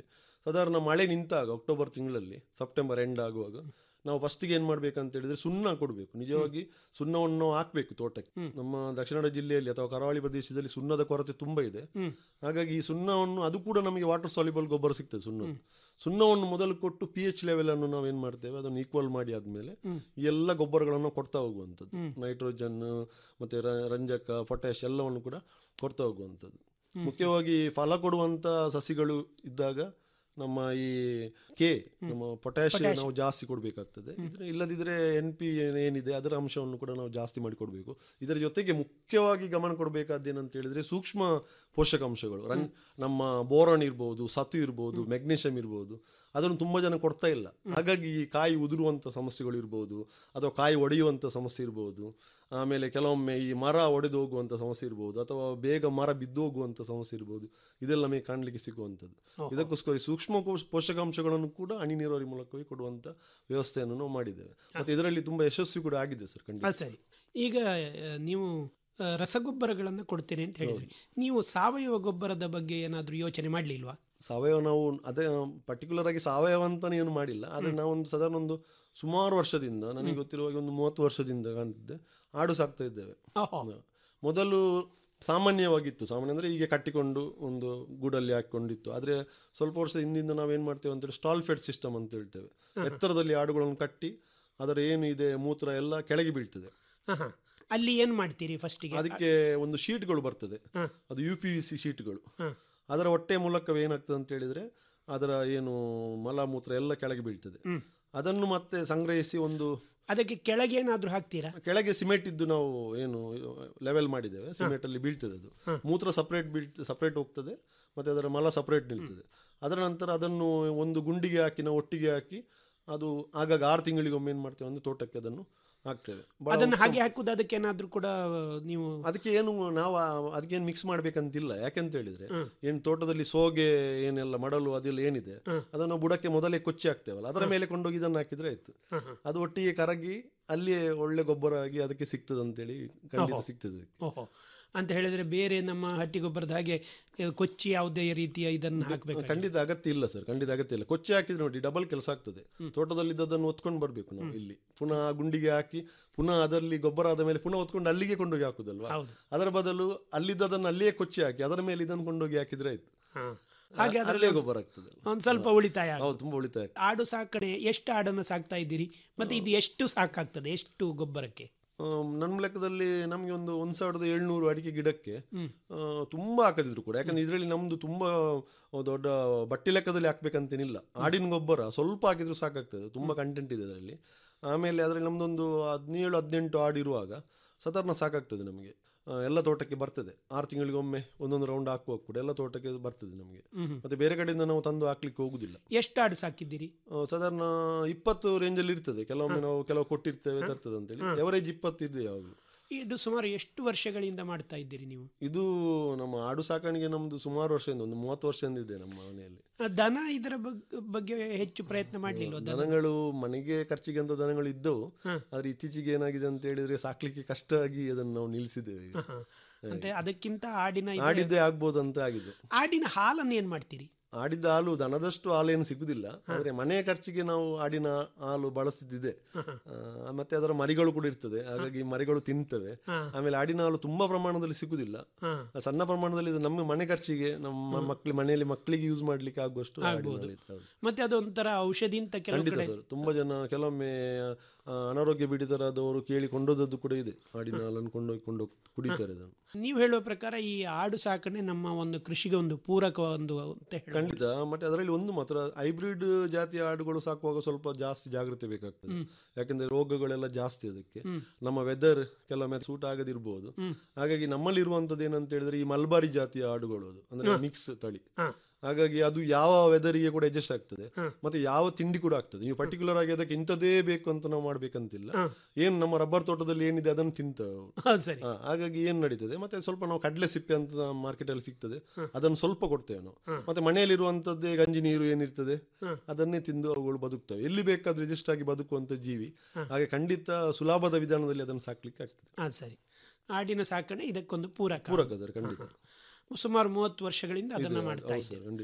ಸಾಧಾರಣ ಮಳೆ ನಿಂತಾಗ ಅಕ್ಟೋಬರ್ ತಿಂಗಳಲ್ಲಿ ಸೆಪ್ಟೆಂಬರ್ ಎಂಡ್ ಆಗುವಾಗ ನಾವು ಫಸ್ಟಿಗೆ ಏನು ಮಾಡ್ಬೇಕಂತ ಹೇಳಿದ್ರೆ ಸುಣ್ಣ ಕೊಡಬೇಕು ನಿಜವಾಗಿ ಸುಣ್ಣವನ್ನು ನಾವು ಹಾಕಬೇಕು ತೋಟಕ್ಕೆ ನಮ್ಮ ದಕ್ಷಿಣ ಕನ್ನಡ ಜಿಲ್ಲೆಯಲ್ಲಿ ಅಥವಾ ಕರಾವಳಿ ಪ್ರದೇಶದಲ್ಲಿ ಸುಣ್ಣದ ಕೊರತೆ ತುಂಬ ಇದೆ ಹಾಗಾಗಿ ಈ ಸುಣ್ಣವನ್ನು ಅದು ಕೂಡ ನಮಗೆ ವಾಟರ್ ಸಾಲ್ಯುಬಲ್ ಗೊಬ್ಬರ ಸಿಗ್ತದೆ ಸುಣ್ಣ ಸುಣ್ಣವನ್ನು ಮೊದಲು ಕೊಟ್ಟು ಪಿ ಎಚ್ ಲೆವೆಲ್ ಅನ್ನು ನಾವು ಏನು ಮಾಡ್ತೇವೆ ಅದನ್ನು ಈಕ್ವಲ್ ಮಾಡಿ ಆದ್ಮೇಲೆ ಈ ಎಲ್ಲ ಗೊಬ್ಬರಗಳನ್ನು ಕೊಡ್ತಾ ಹೋಗುವಂಥದ್ದು ನೈಟ್ರೋಜನ್ ಮತ್ತೆ ರ- ರಂಜಕ ಪೊಟ್ಯಾಶ್ ಎಲ್ಲವನ್ನು ಕೂಡ ಕೊಡ್ತಾ ಹೋಗುವಂಥದ್ದು ಮುಖ್ಯವಾಗಿ ಫಲ ಕೊಡುವಂತ ಸಸಿಗಳು ಇದ್ದಾಗ ನಮ್ಮ ಈ ಕೆ ನಮ್ಮ ಪೊಟ್ಯಾಶ್ ನಾವು ಜಾಸ್ತಿ ಕೊಡಬೇಕಾಗ್ತದೆ ಇದ್ರೆ ಇಲ್ಲದಿದ್ರೆ ಎನ್ ಪಿ ಏನಿದೆ ಅದರ ಅಂಶವನ್ನು ಕೂಡ ನಾವು ಜಾಸ್ತಿ ಮಾಡಿ ಕೊಡಬೇಕು ಇದರ ಜೊತೆಗೆ ಮುಖ್ಯವಾಗಿ ಗಮನ ಕೊಡಬೇಕಾದ್ದು ಏನಂತ ಹೇಳಿದ್ರೆ ಸೂಕ್ಷ್ಮ ಪೋಷಕಾಂಶಗಳು ರನ್ ನಮ್ಮ ಬೋರಾನ್ ಇರ್ಬೋದು ಸತು ಇರ್ಬೋದು ಮೆಗ್ನೀಷಿಯಂ ಇರ್ಬೋದು ಅದನ್ನು ತುಂಬಾ ಜನ ಕೊಡ್ತಾ ಇಲ್ಲ ಹಾಗಾಗಿ ಈ ಕಾಯಿ ಉದುರುವಂತ ಸಮಸ್ಯೆಗಳು ಇರ್ಬೋದು ಅಥವಾ ಕಾಯಿ ಒಡೆಯುವಂತ ಸಮಸ್ಯೆ ಇರ್ಬೋದು ಆಮೇಲೆ ಕೆಲವೊಮ್ಮೆ ಈ ಮರ ಒಡೆದು ಹೋಗುವಂತ ಸಮಸ್ಯೆ ಇರ್ಬೋದು ಅಥವಾ ಬೇಗ ಮರ ಬಿದ್ದು ಹೋಗುವಂತ ಸಮಸ್ಯೆ ಇರ್ಬೋದು ಇದೆಲ್ಲ ನಮಗೆ ಕಾಣಲಿಕ್ಕೆ ಸಿಗುವಂಥದ್ದು ಇದಕ್ಕೋಸ್ಕರ ಈ ಸೂಕ್ಷ್ಮ ಪೋಷ- ಪೋಷಕಾಂಶಗಳನ್ನು ಕೂಡ ಹನಿ ನೀರಾವರಿ ಮೂಲಕವೇ ಕೊಡುವಂತ ವ್ಯವಸ್ಥೆಯನ್ನು ನಾವು ಮಾಡಿದ್ದೇವೆ ಮತ್ತೆ ಇದರಲ್ಲಿ ತುಂಬಾ ಯಶಸ್ವಿ ಕೂಡ ಆಗಿದೆ ಸರ್ ಖಂಡಿತ ಅದು ಸರಿ ಈಗ ಆ, ನೀವು ಆ, ರಸಗೊಬ್ಬರಗಳನ್ನು ಕೊಡ್ತೇನೆ ಅಂತ ಹೇಳಿದ್ರಿ ನೀವು ಸಾವಯವ ಗೊಬ್ಬರದ ಬಗ್ಗೆ ಏನಾದರೂ ಯೋಚನೆ ಮಾಡಲಿಲ್ವಾ ಸಾವಯವ ನಾವು ಅದೇ ಪರ್ಟಿಕ್ಯುಲರ್ ಆಗಿ ಸಾವಯವ ಅಂತಾನೆ ಏನು ಮಾಡಿಲ್ಲ ಆದ್ರೆ ನಾವೊಂದು ಸಾಧಾರಣ ಒಂದು ಸುಮಾರು ವರ್ಷದಿಂದ ನನಗೆ ಗೊತ್ತಿರುವ ಹಾಗೆ ಒಂದು ಮೂವತ್ತು ವರ್ಷದಿಂದ ಕಾಣ್ತಿದ್ದೆ ಆಡು ಸಾಕ್ತಾ ಇದ್ದೇವೆ ಹ. ಮೊದಲು ಸಾಮಾನ್ಯವಾಗಿತ್ತು ಸಾಮಾನ್ಯ ಅಂದ್ರೆ ಹೀಗೆ ಕಟ್ಟಿಕೊಂಡು ಒಂದು ಗೂಡಲ್ಲಿ ಹಾಕೊಂಡಿತ್ತು ಆದ್ರೆ ಸ್ವಲ್ಪ ವರ್ಷದ ಹಿಂದಿಂದ ನಾವೇನ್ ಮಾಡ್ತೇವೆ ಅಂತೇಳಿ ಸ್ಟಾಲ್ ಫೆಡ್ ಸಿಸ್ಟಮ್ ಅಂತ ಹೇಳ್ತೇವೆ ಎತ್ತರದಲ್ಲಿ ಆಡುಗಳನ್ನು ಕಟ್ಟಿ ಅದರ ಏನು ಇದೆ ಮೂತ್ರ ಎಲ್ಲ ಕೆಳಗೆ ಬೀಳ್ತದೆ ಹ, ಹ. ಅಲ್ಲಿ ಏನು ಮಾಡ್ತೀರಿ ಫಸ್ಟಿಗೆ ಅದಕ್ಕೆ ಒಂದು ಶೀಟ್ಗಳು ಬರ್ತದೆ ಅದು ಯು ಪಿ ವಿ ಸಿ ಶೀಟ್ಗಳು ಅದರ ಹೊಟ್ಟೆ ಮೂಲಕವೇ ಏನಾಗ್ತದೆ ಅಂತ ಹೇಳಿದ್ರೆ ಅದರ ಏನು ಮಲ ಮೂತ್ರ ಎಲ್ಲ ಕೆಳಗೆ ಬೀಳ್ತದೆ ಅದನ್ನು ಮತ್ತೆ ಸಂಗ್ರಹಿಸಿ ಒಂದು ಅದಕ್ಕೆ ಕೆಳಗೆ ಏನಾದರೂ ಹಾಕ್ತೀರಾ ಕೆಳಗೆ ಸಿಮೆಂಟ್ ಇದ್ದು ನಾವು ಏನು ಲೆವೆಲ್ ಮಾಡಿದ್ದೇವೆ ಸಿಮೆಂಟ್ ಅಲ್ಲಿ ಬೀಳ್ತದೆ ಅದು ಮೂತ್ರ ಸಪರೇಟ್ ಬೀಳ್ತ ಸಪರೇಟ್ ಹೋಗ್ತದೆ ಮತ್ತೆ ಅದರ ಮಲ ಸಪರೇಟ್ ನಿಲ್ತದೆ ಅದರ ನಂತರ ಅದನ್ನು ಒಂದು ಗುಂಡಿಗೆ ಹಾಕಿ ನಾವು ಒಟ್ಟಿಗೆ ಹಾಕಿ ಅದು ಆಗಾಗ ಆರು ತಿಂಗಳಿಗೊಮ್ಮೆ ಏನು ಮಾಡ್ತೇವೆ ಅಂದ್ರೆ ತೋಟಕ್ಕೆ ಅದನ್ನು ಹಾಕ್ತೇವೆ ಬಹಳ ಅದನ್ನು ಉತ್ತಮ- ಹಾಗೆ ಹಾಕುದು ಅದಕ್ಕೆ ಏನಾದರೂ ಕೂಡ ನೀವು ಅದಕ್ಕೆ ಏನು ನಾವು ಅದಕ್ಕೇನು ಮಿಕ್ಸ್ ಮಾಡ್ಬೇಕಂತಿಲ್ಲ ಯಾಕಂತ ಹೇಳಿದ್ರೆ ಏನ್ ತೋಟದಲ್ಲಿ ಸೋಗೆ ಏನೆಲ್ಲ ಮಡಲು ಅದೆಲ್ಲ ಏನಿದೆ ಅದನ್ನು ಬುಡಕ್ಕೆ ಮೊದಲೇ ಕೊಚ್ಚಿ ಹಾಕ್ತೇವಲ್ಲ ಅದರ ಮೇಲೆ ಕೊಂಡೋಗಿ ಇದನ್ನು ಹಾಕಿದ್ರೆ ಆಯ್ತು ಅದು ಒಟ್ಟಿಗೆ ಕರಗಿ ಅಲ್ಲಿಯೇ ಒಳ್ಳೆ ಗೊಬ್ಬರ ಆಗಿ ಅದಕ್ಕೆ ಸಿಗ್ತದೆ ಅಂತೇಳಿ ಖಂಡಿತ ಓಹೋ. ಸಿಗ್ತದೆ ಓಹೋ ಅಂತ ಹೇಳಿದ್ರೆ ಬೇರೆ ನಮ್ಮ ಹಟ್ಟಿ ಗೊಬ್ಬರದ ಹಾಗೆ ಇದು ಕೊಚ್ಚಿ ಯಾವುದೇ ರೀತಿಯ ಇದನ್ನು ಹಾಕಬೇಕು ಖಂಡಿತ ಅಗತ್ಯ ಇಲ್ಲ ಸರ್ ಖಂಡಿತ ಅಗತ್ಯ ಇಲ್ಲ ಕೊಚ್ಚಿ ಹಾಕಿದ್ರೆ ನೋಡಿ ಡಬಲ್ ಕೆಲಸ ಆಗ್ತದೆ ತೋಟದಲ್ಲಿದ್ದದನ್ನು ಒತ್ಕೊಂಡು ಬರಬೇಕು ನಾವು ಇಲ್ಲಿ ಪುನಃ ಆ ಗುಂಡಿಗೆ ಹಾಕಿ ಪುನಃ ಅದರಲ್ಲಿ ಗೊಬ್ಬರ ಆದ ಮೇಲೆ ಪುನಃ ಒತ್ಕೊಂಡು ಅಲ್ಲಿಗೆ ಕೊಂಡೋಗಿ ಹಾಕುದಲ್ವಾ ಹೌದು. ಅದರ ಬದಲು ಅಲ್ಲಿದ್ದದನ್ನು ಅಲ್ಲಿಯೇ ಕೊಚ್ಚಿ ಹಾಕಿ ಅದರ ಮೇಲೆ ಇದನ್ನು ಕೊಂಡೋಗಿ ಹಾಕಿದ್ರೆ ಆಯ್ತು ಹಾಗೆ ಅಲ್ಲೇ ಅದರಲ್ಲಿ ಗೊಬ್ಬರ ಆಗ್ತದೆ ಒಂದು ಸ್ವಲ್ಪ ಉಳಿತಾಯ ಆಗುತ್ತೆ. ಹೌದು ತುಂಬಾ ಉಳಿತಾಯ ಆಡು ಸಾಕಣೆ ಎಷ್ಟು ಆಡನ್ನು ಸಾಕ್ತಾ ಇದ್ದೀರಿ ಮತ್ತೆ ಇದು ಎಷ್ಟು ಸಾಕಾಗ್ತದೆ ಎಷ್ಟು ಗೊಬ್ಬರಕ್ಕೆ ಆಮ್, ನನ್ನ ಲೆಕ್ಕದಲ್ಲಿ ನಮಗೆ ಒಂದು ಒಂದ್ ಸಾವಿರದ ಏಳ್ನೂರು ಅಡಿಕೆ ಗಿಡಕ್ಕೆ ಆ, ತುಂಬಾ ಹಾಕದಿದ್ರು ಕೂಡ ಯಾಕಂದ್ರೆ ಇದರಲ್ಲಿ ನಮ್ದು ತುಂಬಾ ದೊಡ್ಡ ಬಟ್ಟಿ ಲೆಕ್ಕದಲ್ಲಿ ಹಾಕ್ಬೇಕಂತೇನಿಲ್ಲ ಆಡಿನ ಗೊಬ್ಬರ ಸ್ವಲ್ಪ ಹಾಕಿದ್ರು ಸಾಕಾಗ್ತದೆ ತುಂಬಾ ಕಂಟೆಂಟ್ ಇದೆ ಅದರಲ್ಲಿ ಆಮೇಲೆ ಅದರಲ್ಲಿ ನಮ್ದೊಂದು ಹದಿನೇಳು ಹದಿನೆಂಟು ಆಡು ಇರುವಾಗ ಸಾಧಾರಣ ಸಾಕಾಗ್ತದೆ ನಮಗೆ ಆ, ಎಲ್ಲ ತೋಟಕ್ಕೆ ಬರ್ತದೆ ಆರು ತಿಂಗಳಿಗೊಮ್ಮೆ ಒಂದೊಂದು ರೌಂಡ್ ಹಾಕುವಾಗ ಕೂಡ ಎಲ್ಲ ತೋಟಕ್ಕೆ ಬರ್ತದೆ ನಮಗೆ ಮತ್ತೆ ಬೇರೆ ಕಡೆಯಿಂದ ನಾವು ತಂದು ಹಾಕ್ಲಿಕ್ಕೆ ಹೋಗುದಿಲ್ಲ ಎಷ್ಟು ಆಡು ಸಾಕಿದ್ದೀರಿ ಆ, ಸಾಧಾರಣ ಇಪ್ಪತ್ತು ರೇಂಜಲ್ಲಿ ಇರ್ತದೆ ಕೆಲವೊಮ್ಮೆ ನಾವು ಕೆಲವು ಕೊಟ್ಟಿರ್ತೇವೆ ತರ್ತದೆ ಅಂತೇಳಿ ಎವರೇಜ್ ಇಪ್ಪತ್ತು ಇದೆ ಯಾವುದು ಇದು ಸುಮಾರು ಎಷ್ಟು ವರ್ಷಗಳಿಂದ ಮಾಡ್ತಾ ಇದ್ದೀರಿ ನೀವು ಇದು ನಮ್ಮ ಆಡು ಸಾಕಾಣಿಕೆ ನಮ್ದು ಸುಮಾರು ವರ್ಷದಿಂದ ಒಂದು ಮೂವತ್ತು ವರ್ಷದಿಂದ ಇದೆ ನಮ್ಮ ಮನೆಯಲ್ಲಿ ಆ, ದನ ಇದರ ಬಗ್- ಬಗ್ಗೆ ಹೆಚ್ಚು ಪ್ರಯತ್ನ ಮಾಡಲಿಲ್ವ ದನ ದನಗಳು ಮನೆಗೆ ಖರ್ಚಿಗೆ ಅಂತ ದನಗಳು ಇದ್ದವು ಆದ್ರೆ ಇತ್ತೀಚೆಗೆ ಏನಾಗಿದೆ ಅಂತ ಹೇಳಿದ್ರೆ ಸಾಕ್ಲಿಕ್ಕೆ ಕಷ್ಟ ಆಗಿ ಅದನ್ನು ನಾವು ನಿಲ್ಲಿಸಿದ್ದೇವೆ ಈಗ. ಅಂತ ಅದಕ್ಕಿಂತ ಆಡಿನ ಇದು- ಆಡಿದ್ದೇ ಆಗ್ಬೋದು ಅಂತ ಆಗಿದೆ ಆಡಿನ ಹಾಲನ್ನು ಏನ್ ಮಾಡ್ತೀರಿ ಆಡಿದ ಹಾಲು ದನದಷ್ಟು ಹಾಲೇನು ಸಿಗುದಿಲ್ಲ ಆದ್ರೆ ಮನೆಯ ಖರ್ಚಿಗೆ ನಾವು ಆಡಿನ ಹಾಲು ಬಳಸ್ತಿದ್ದಿದೆ ಆ, ಮತ್ತೆ ಅದರ ಮರಿಗಳು ಕೂಡ ಇರ್ತದೆ ಹಾಗಾಗಿ ಮರಿಗಳು ತಿಂತವೆ ಆಮೇಲೆ ಆಡಿನ ಹಾಲು ತುಂಬಾ ಪ್ರಮಾಣದಲ್ಲಿ ಸಿಗುದಿಲ್ಲ ಸಣ್ಣ ಪ್ರಮಾಣದಲ್ಲಿ ಇದು ನಮ್ಮ ಮನೆ ಖರ್ಚಿಗೆ ನಮ್ಮ ಮಕ್ಳು ಮನೆಯಲ್ಲಿ ಮಕ್ಕಳಿಗೆ ಯೂಸ್ ಮಾಡ್ಲಿಕ್ಕೆ ಆಗುವಷ್ಟು ಆಡಿನ ಆಗ್ಬೋದು. ಹಾಲು ಇತ್ತು. ಹೌದು. ಮತ್ತೆ ಅದೊಂಥರ ಔಷಧಿ ಅಂತ ಕೆಲವು ಖಂಡಿತ ಕಡೆ ಸರ್ ತುಂಬಾ ಜನ ಕೆಲವೊಮ್ಮೆ ಆ, ಅನಾರೋಗ್ಯ ಪೀಡಿತರಾದವರು ಕೇಳಿ ಕೊಂಡೋದದ್ದು ಕೂಡ ಇದೆ ಆಡಿನ ಹಾಲನ್ನು ಕೊಂಡೋಗಿ ಕೊಂಡೋಗಿ ಕುಡಿತಾರೆ ಅದನ್ನು ನೀವು ಹೇಳುವ ಪ್ರಕಾರ ಈ ಆಡು ಸಾಕಣೆ ನಮ್ಮ ಒಂದು ಕೃಷಿಗೆ ಒಂದು ಪೂರಕ ಒಂದು ಅಂತ ಹೇಳಿ ಖಂಡಿತ ಮತ್ತೆ ಅದರಲ್ಲಿ ಒಂದು ಮಾತ್ರ ಹೈಬ್ರಿಡ್ ಜಾತಿಯ ಆಡುಗಳು ಸಾಕುವಾಗ ಸ್ವಲ್ಪ ಜಾಸ್ತಿ ಜಾಗ್ರತೆ ಬೇಕಾಗ್ತದೆ ಯಾಕಂದ್ರೆ ರೋಗಗಳೆಲ್ಲ ಜಾಸ್ತಿ ಅದಕ್ಕೆ ನಮ್ಮ ವೆದರ್ ಕೆಲವೊಮ್ಮೆ ಸೂಟ್ ಆಗದಿರ್ಬೋದು ಹಾಗಾಗಿ ನಮ್ಮಲ್ಲಿ ಇರುವಂತದ್ದು ಏನಂತ ಹೇಳಿದ್ರೆ ಈ ಮಲ್ಬಾರಿ ಜಾತಿಯ ಆಡುಗಳು ಅದು ಅಂದ್ರೆ ಮಿಕ್ಸ್ ತಳಿ ಹಾಗಾಗಿ ಅದು ಯಾವ ವೆದರಿಗೆ ಕೂಡ ಅಡ್ಜಸ್ಟ್ ಆಗ್ತದೆ ಮತ್ತೆ ಯಾವ ತಿಂಡಿ ಕೂಡ ಆಗ್ತದೆ ನೀವು ಪರ್ಟಿಕ್ಯುಲರ್ ಆಗಿ ಅದಕ್ಕೆ ಇಂಥದ್ದೇ ಬೇಕು ಅಂತ ನಾವು ಮಾಡ್ಬೇಕಂತಿಲ್ಲ ಏನು ನಮ್ಮ ರಬ್ಬರ್ ತೋಟದಲ್ಲಿ ಏನಿದೆ ಅದನ್ನು ತಿಂತವೆ ಅವು. ಹಾ, ಸರಿ ಹಾ, ಹಾಗಾಗಿ ಏನ್ ನಡೀತದೆ ಮತ್ತೆ ಸ್ವಲ್ಪ ನಾವು ಕಡಲೆ ಸಿಪ್ಪೆ ಅಂತ ಮಾರ್ಕೆಟ್ ಅಲ್ಲಿ ಸಿಗ್ತದೆ ಅದನ್ನು ಸ್ವಲ್ಪ ಕೊಡ್ತೇವೆ ನಾವು ಮತ್ತೆ ಮನೆಯಲ್ಲಿರುವಂತದ್ದೇ ಗಂಜಿ ನೀರು ಏನಿರ್ತದೆ ಅದನ್ನೇ ತಿಂದು ಅವುಗಳು ಬದುಕ್ತವೆ ಎಲ್ಲಿ ಬೇಕಾದ್ರೂ ರಿಜಿಸ್ಟ್ ಆಗಿ ಬದುಕುವಂತ ಜೀವಿ ಹಾಗೆ ಖಂಡಿತ ಸುಲಭದ ವಿಧಾನದಲ್ಲಿ ಅದನ್ನು ಸಾಕ್ಲಿಕ್ಕೆ ಆಗ್ತದೆ ಹಾ ಸರಿ ಆಡಿನ ಸಾಕಣೆ ಇದಕ್ಕೊಂದು ಪೂರಕ ಪೂರಕ ಸರ್ ಖಂಡಿತ ಸುಮಾರು ಮೂವತ್ತು ವರ್ಷಗಳಿಂದ ಅದನ್ನ ಇದೆ, ಮಾಡ್ತಾ ಹೌದು ಸರ್, ಇದ್ದೀವಿ ಖಂಡಿತ